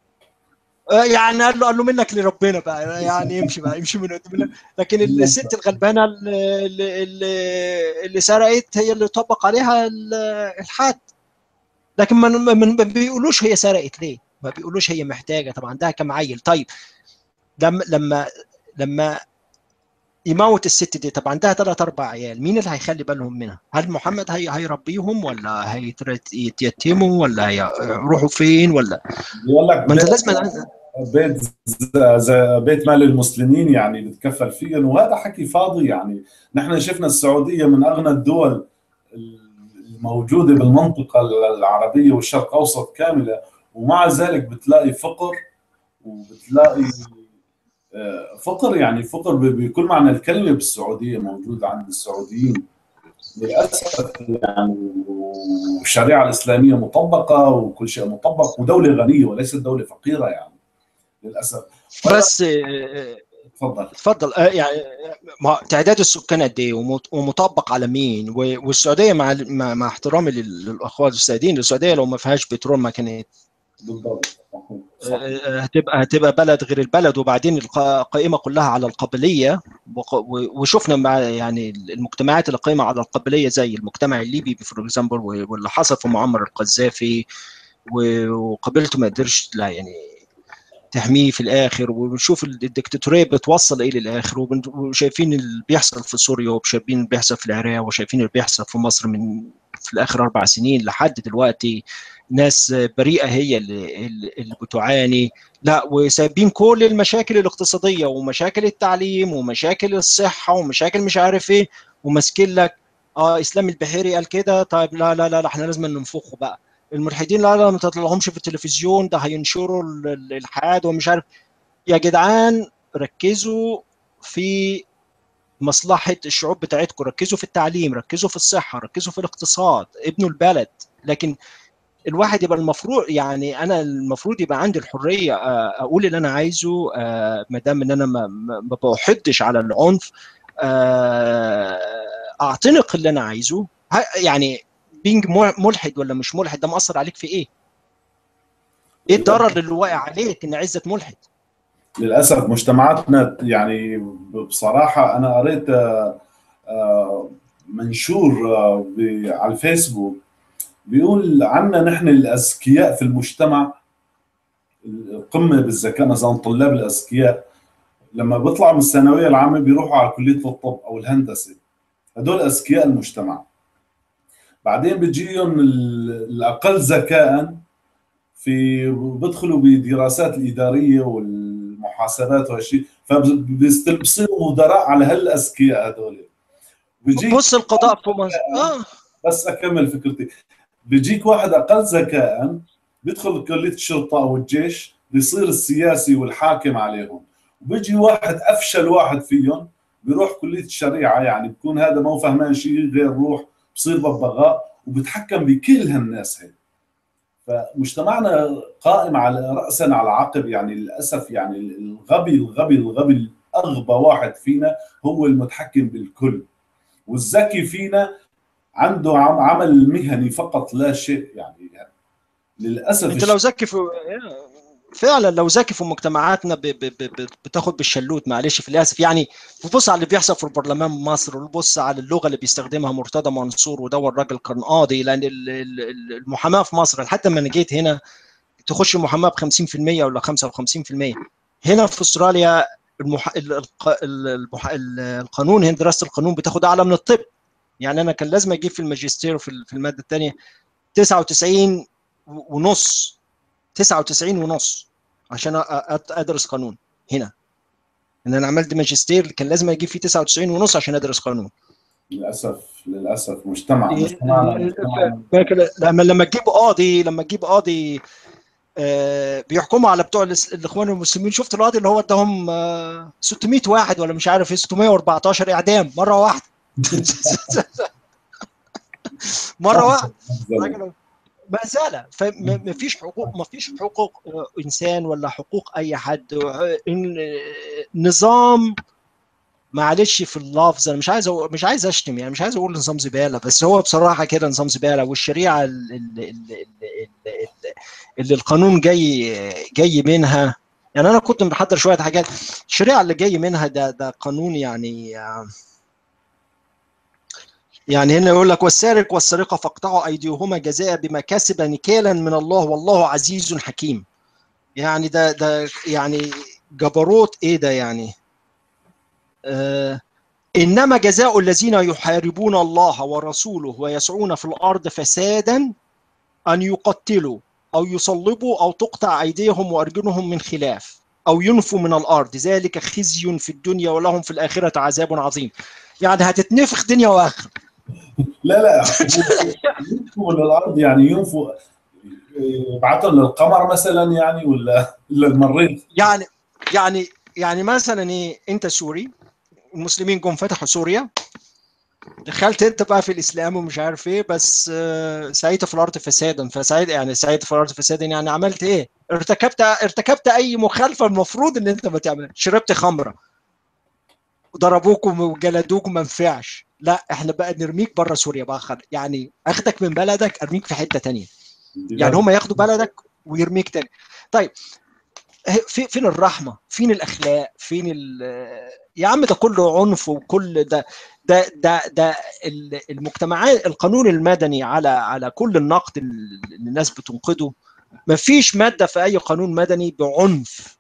يعني قال له قال له منك لربنا بقى يعني يمشي بقى يمشي من قدام لكن الست الغلبانه اللي, اللي, اللي سرقت هي اللي طبق عليها الحد لكن ما ما بيقولوش هي سرقت ليه ما بيقولوش هي محتاجه طبعا عندها كم عيل طيب لما لما لما يموت الست دي طب عندها ثلاث اربع عيال مين اللي هيخلي بالهم منها؟ هل محمد هي هيربيهم ولا هيتيتموا ولا هيروحوا فين ولا بيقول لك ما انت لازم بيت بيت مال المسلمين يعني بتكفل فيهم وهذا حكي فاضي يعني نحن شفنا السعوديه من اغنى الدول الموجوده بالمنطقه العربيه والشرق الاوسط كامله ومع ذلك بتلاقي فقر وبتلاقي فقر يعني فقر بكل معنى الكلمه بالسعوديه موجود عند السعوديين للاسف يعني والشريعه الاسلاميه مطبقه وكل شيء مطبق ودوله غنيه وليست دوله فقيره يعني للاسف بس تفضل تفضل يعني تعداد السكان قد ايه ومطبق على مين والسعوديه مع مع احترامي للاخوات السعوديين السعوديه لو ما فيهاش بترول ما كانت بالضبط هتبقى هتبقى بلد غير البلد وبعدين القائمه كلها على القبليه وشفنا مع يعني المجتمعات اللي قائمه على القبليه زي المجتمع الليبي فور اكزامبل واللي حصل في معمر القذافي وقبيلته ما قدرش لا يعني تحميه في الاخر وبنشوف الدكتاتوريه بتوصل ايه للاخر وشايفين اللي بيحصل في سوريا وشايفين اللي بيحصل في العراق وشايفين اللي بيحصل في مصر من في الاخر اربع سنين لحد دلوقتي ناس بريئه هي اللي, اللي بتعاني لا وسايبين كل المشاكل الاقتصاديه ومشاكل التعليم ومشاكل الصحه ومشاكل مش عارف ايه وماسكين لك اه اسلام البحيري قال كده طيب لا لا لا, لا احنا لازم ننفخه بقى الملحدين لا لا ما تطلعهمش في التلفزيون ده هينشروا الالحاد ومش عارف يا جدعان ركزوا في مصلحه الشعوب بتاعتكم ركزوا في التعليم ركزوا في الصحه ركزوا في الاقتصاد ابنوا البلد لكن الواحد يبقى المفروض يعني انا المفروض يبقى عندي الحريه اقول اللي انا عايزه ما دام ان انا ما, ما بحدش على العنف اعتنق اللي انا عايزه يعني بينج ملحد ولا مش ملحد ده مأثر عليك في ايه؟ ايه الضرر اللي واقع عليك ان عزت ملحد؟ للاسف مجتمعاتنا يعني بصراحه انا قريت منشور على الفيسبوك بيقول عنا نحن الاذكياء في المجتمع القمه بالذكاء مثلا طلاب الاذكياء لما بيطلعوا من الثانويه العامه بيروحوا على كليه الطب او الهندسه هدول اذكياء المجتمع بعدين بتجيهم الاقل ذكاء في بيدخلوا بدراسات الاداريه والمحاسبات وهالشيء فبيصيروا مدراء على هالاذكياء هدول بيجيك بص القضاء في مصر اه بس اكمل فكرتي بيجيك واحد اقل ذكاء بيدخل كليه الشرطه او الجيش بيصير السياسي والحاكم عليهم وبيجي واحد افشل واحد فيهم بيروح كليه الشريعه يعني بكون هذا ما هو فهمان شيء غير روح بصير ببغاء وبتحكم بكل هالناس هي فمجتمعنا قائم على راسا على عقب يعني للاسف يعني الغبي الغبي الغبي الاغبى واحد فينا هو المتحكم بالكل والذكي فينا عنده عمل مهني فقط لا شيء يعني, يعني للاسف انت لو ذكي في فعلا لو ذكي في مجتمعاتنا ب ب ب بتاخد بالشلوت معلش في الاسف يعني بص على اللي بيحصل في البرلمان مصر وبص على اللغه اللي بيستخدمها مرتضى منصور وده الراجل كان قاضي لان المحاماه في مصر لحد ما انا جيت هنا تخش المحاماه ب 50% ولا 55% هنا في استراليا المح... المح... القانون هنا دراسه القانون بتاخد اعلى من الطب يعني انا كان لازم اجيب في الماجستير في الماده الثانيه 99 ونص 99 ونص عشان ادرس قانون هنا ان انا عملت ماجستير كان لازم اجيب فيه 99 ونص عشان ادرس قانون للاسف للاسف مجتمع لما لما تجيب قاضي لما تجيب قاضي آه بيحكموا على بتوع الاخوان المسلمين شفت القاضي اللي هو اداهم آه 600 واحد ولا مش عارف ايه 614 اعدام مره واحده مره واحده ما زال فما فيش حقوق ما فيش حقوق انسان ولا حقوق اي حد نظام معلش في اللفظ انا مش عايز أقول مش عايز اشتم يعني مش عايز اقول نظام زباله بس هو بصراحه كده نظام زباله والشريعه اللي, اللي, اللي, اللي القانون جاي جاي منها يعني انا كنت محضر شويه حاجات الشريعه اللي جاي منها ده ده قانون يعني يعني هنا يقول لك والسارق والسرقه فاقطعوا ايديهما جزاء بما كسب نكالا من الله والله عزيز حكيم يعني ده ده يعني جبروت ايه ده يعني آه انما جزاء الذين يحاربون الله ورسوله ويسعون في الارض فسادا ان يقتلوا او يصلبوا او تقطع ايديهم وارجلهم من خلاف او ينفوا من الارض ذلك خزي في الدنيا ولهم في الاخره عذاب عظيم يعني هتتنفخ دنيا واخره لا لا ينفوا للارض يعني ينفوا يبعثهم للقمر مثلا يعني ولا ولا المريخ يعني يعني يعني مثلا ايه انت سوري المسلمين جم فتحوا سوريا دخلت انت بقى في الاسلام ومش عارف ايه بس سعيت في الارض فسادا فسعيد يعني سعيت في الارض فسادا يعني عملت ايه؟ ارتكبت ارتكبت اي مخالفه المفروض ان انت ما تعملها شربت خمره ضربوكم وجلدوكم ما نفعش لا احنا بقى نرميك بره سوريا بقى خل... يعني اخدك من بلدك ارميك في حته تانية يعني هم ياخدوا بلدك ويرميك تاني طيب في فين الرحمه فين الاخلاق فين ال... يا عم ده كله عنف وكل ده ده ده ده المجتمعات القانون المدني على على كل النقد اللي الناس بتنقده ما فيش ماده في اي قانون مدني بعنف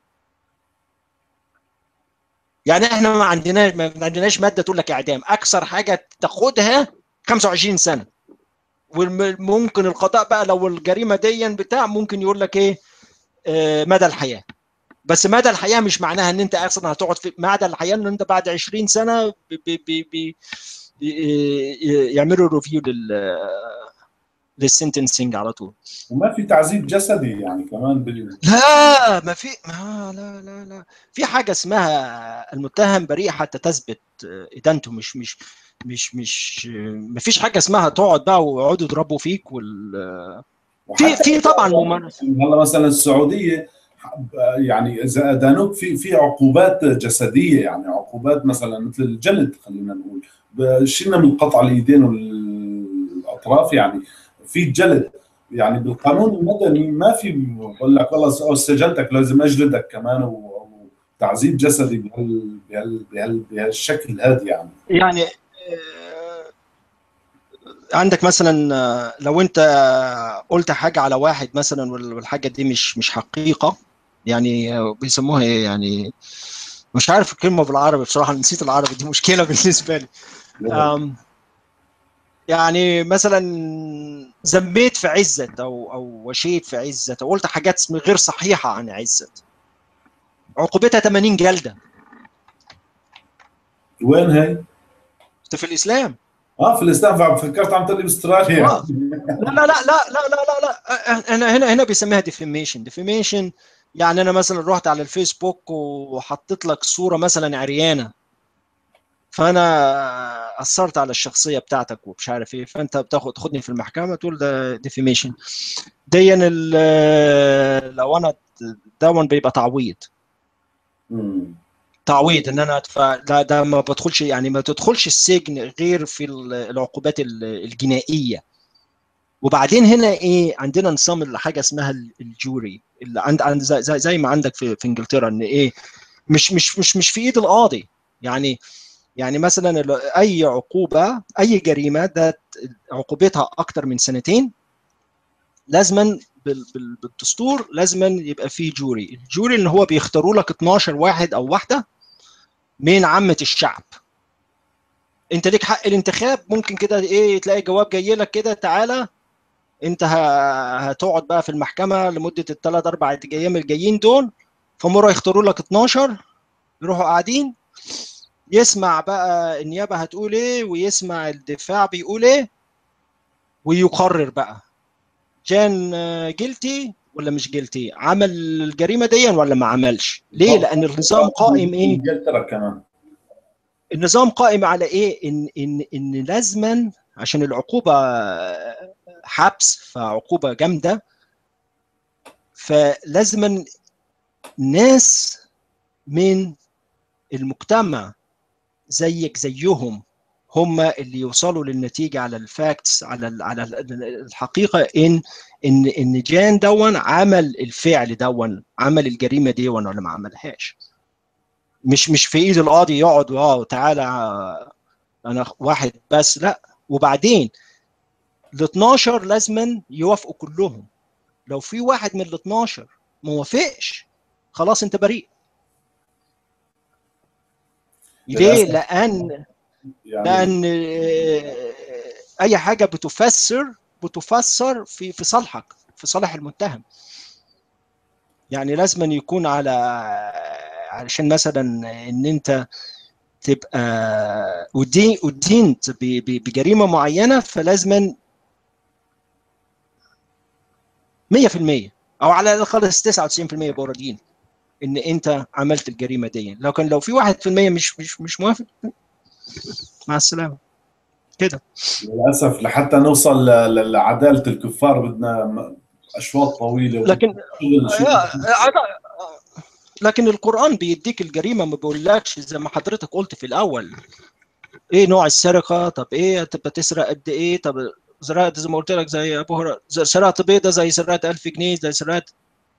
يعني احنا ما عندناش ما عندناش ماده تقول لك اعدام اكثر حاجه تاخدها 25 سنه وممكن القضاء بقى لو الجريمه دي بتاع ممكن يقول لك ايه آه مدى الحياه بس مدى الحياه مش معناها ان انت اصلا هتقعد في مدى الحياه ان انت بعد 20 سنه بي بي بي يعملوا ريفيو لل للسنتنسنج على طول وما في تعذيب جسدي يعني كمان بال... لا ما في ما لا لا لا في حاجه اسمها المتهم بريء حتى تثبت ادانته مش مش مش مش ما فيش حاجه اسمها تقعد بقى ويقعدوا يضربوا فيك وال في في طبعا ممارسه هلا مثلا السعوديه يعني اذا ادانوك في في عقوبات جسديه يعني عقوبات مثلا مثل الجلد خلينا نقول شلنا من قطع الايدين والاطراف يعني في جلد يعني بالقانون المدني ما في بقول لك والله سجنتك لازم اجلدك كمان وتعذيب جسدي بهال بهال بهال بهالشكل هذا يعني يعني عندك مثلا لو انت قلت حاجه على واحد مثلا والحاجه دي مش مش حقيقه يعني بيسموها ايه يعني مش عارف الكلمه بالعربي بصراحه نسيت العربي دي مشكله بالنسبه لي يعني مثلا ذميت في عزت او او وشيت في عزت او قلت حاجات غير صحيحه عن عزت عقوبتها 80 جلده وين هي؟ في الاسلام اه في الاسلام فكرت عم تقول لي باستراليا آه. لا لا لا لا لا لا لا لا انا هنا هنا بيسميها ديفيميشن ديفيميشن يعني انا مثلا رحت على الفيسبوك وحطيت لك صوره مثلا عريانه فانا اثرت على الشخصيه بتاعتك ومش عارف ايه فانت بتاخد تاخدني في المحكمه تقول ده ديفيميشن دي لو انا ده بيبقى تعويض تعويض ان انا ادفع ده, ده ما بدخلش يعني ما تدخلش السجن غير في العقوبات الجنائيه وبعدين هنا ايه عندنا نظام حاجه اسمها الجوري اللي عند عند زي, زي, زي ما عندك في, في انجلترا ان ايه مش مش مش مش في ايد القاضي يعني يعني مثلا اي عقوبه اي جريمه ده عقوبتها اكتر من سنتين لازما بالدستور لازما يبقى في جوري الجوري اللي هو بيختاروا لك 12 واحد او واحده من عامه الشعب انت ليك حق الانتخاب ممكن كده ايه تلاقي جواب جاي لك كده تعالى انت هتقعد بقى في المحكمه لمده الثلاث اربع ايام الجايين دول فمره يختاروا لك 12 يروحوا قاعدين يسمع بقى النيابه هتقول ايه ويسمع الدفاع بيقول ايه ويقرر بقى جان جيلتي ولا مش جيلتي عمل الجريمه دي ولا ما عملش ليه لان النظام قائم ايه انجلترا كمان النظام قائم على ايه ان ان ان لازما عشان العقوبه حبس فعقوبه جامده فلازما ناس من المجتمع زيك زيهم هم اللي يوصلوا للنتيجه على الفاكتس على على الحقيقه ان ان ان جان دون عمل الفعل دون عمل الجريمه دي ولا ما عملهاش مش مش في ايد القاضي يقعد اه تعالى انا واحد بس لا وبعدين ال 12 لازما يوافقوا كلهم لو في واحد من ال 12 ما وافقش خلاص انت بريء ليه؟ لان يعني لان اي حاجه بتفسر بتفسر في في صالحك في صالح المتهم يعني لازم يكون على علشان مثلا ان انت تبقى ودينت بجريمه معينه فلازما 100% او على الاقل خالص 99% بوردين ان انت عملت الجريمه دي لو كان لو في 1% مش مش مش موافق مع السلامه كده للاسف لحتى نوصل لعداله الكفار بدنا اشواط طويله لكن لكن القران بيديك الجريمه ما بيقولكش زي ما حضرتك قلت في الاول ايه نوع السرقه طب ايه تبقى تسرق قد ايه طب سرقت زي ما قلت لك زي ابو هريره سرقت بيضه زي سرقت 1000 جنيه زي سرقت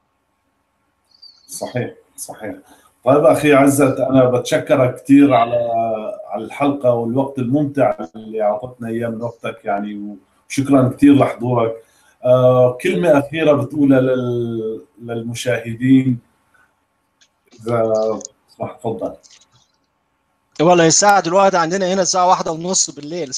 صحيح صحيح طيب اخي عزت انا بتشكرك كثير على على الحلقه والوقت الممتع اللي اعطتنا اياه من وقتك يعني وشكرا كثير لحضورك آه كلمه اخيره بتقولها لل... للمشاهدين اذا صح تفضل والله الساعة دلوقتي عندنا هنا الساعة واحدة ونص بالليل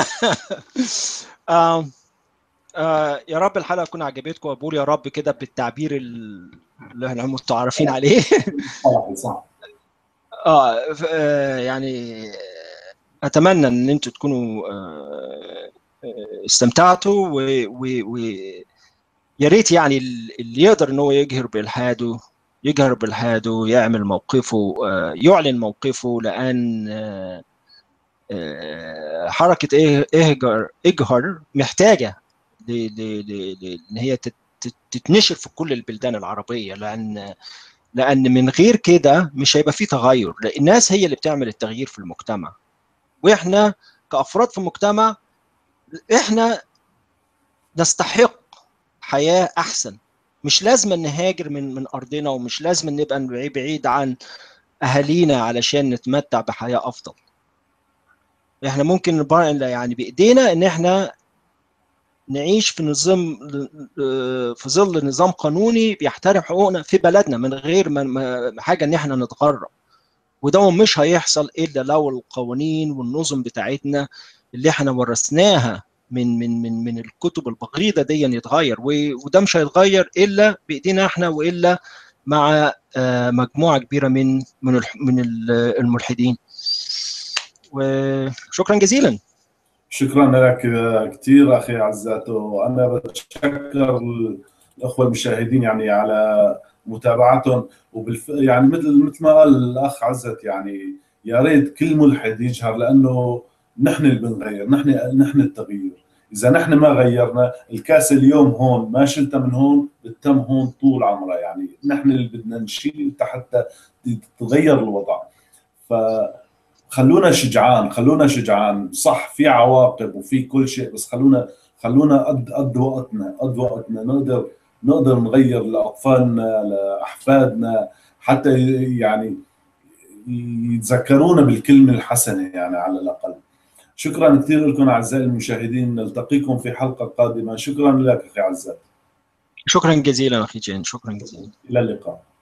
آه آه يا رب الحلقة تكون عجبتكم وبقول يا رب كده بالتعبير اللي احنا متعارفين عليه صح صح اه يعني اتمنى ان انتم تكونوا آه استمتعتوا و, و, و يا ريت يعني اللي يقدر ان هو يجهر بالحاده يجهر بالحاده يعمل موقفه يعلن موقفه لان حركه اهجر اجهر محتاجه ان هي تتنشر في كل البلدان العربيه لان لان من غير كده مش هيبقى في تغير لان الناس هي اللي بتعمل التغيير في المجتمع واحنا كافراد في المجتمع احنا نستحق حياه احسن مش لازم نهاجر من من ارضنا ومش لازم نبقى بعيد عن اهالينا علشان نتمتع بحياه افضل احنا ممكن يعني بايدينا ان احنا نعيش في نظام في ظل نظام قانوني بيحترم حقوقنا في بلدنا من غير ما حاجه ان احنا نتغرب وده مش هيحصل الا لو القوانين والنظم بتاعتنا اللي احنا ورثناها من من من من الكتب البغيضه دي يتغير وده مش هيتغير الا بايدينا احنا والا مع مجموعه كبيره من من من الملحدين وشكرا جزيلا شكرا لك كثير اخي عزاتو وانا بتشكر الاخوه المشاهدين يعني على متابعتهم وبالف... يعني مثل مثل ما قال الاخ عزت يعني يا ريت كل ملحد يجهر لانه نحن اللي بنغير نحن نحن التغيير اذا نحن ما غيرنا الكاسه اليوم هون ما شلتها من هون بتتم هون طول عمرها يعني نحن اللي بدنا نشيل حتى تتغير الوضع ف خلونا شجعان خلونا شجعان صح في عواقب وفي كل شيء بس خلونا خلونا قد قد وقتنا قد وقتنا نقدر نقدر نغير لاطفالنا لاحفادنا حتى يعني يتذكرونا بالكلمه الحسنه يعني على الاقل شكرا كثير لكم اعزائي المشاهدين نلتقيكم في حلقه قادمه شكرا لك اخي عزات شكرا جزيلا اخي جين شكرا جزيلا الى اللقاء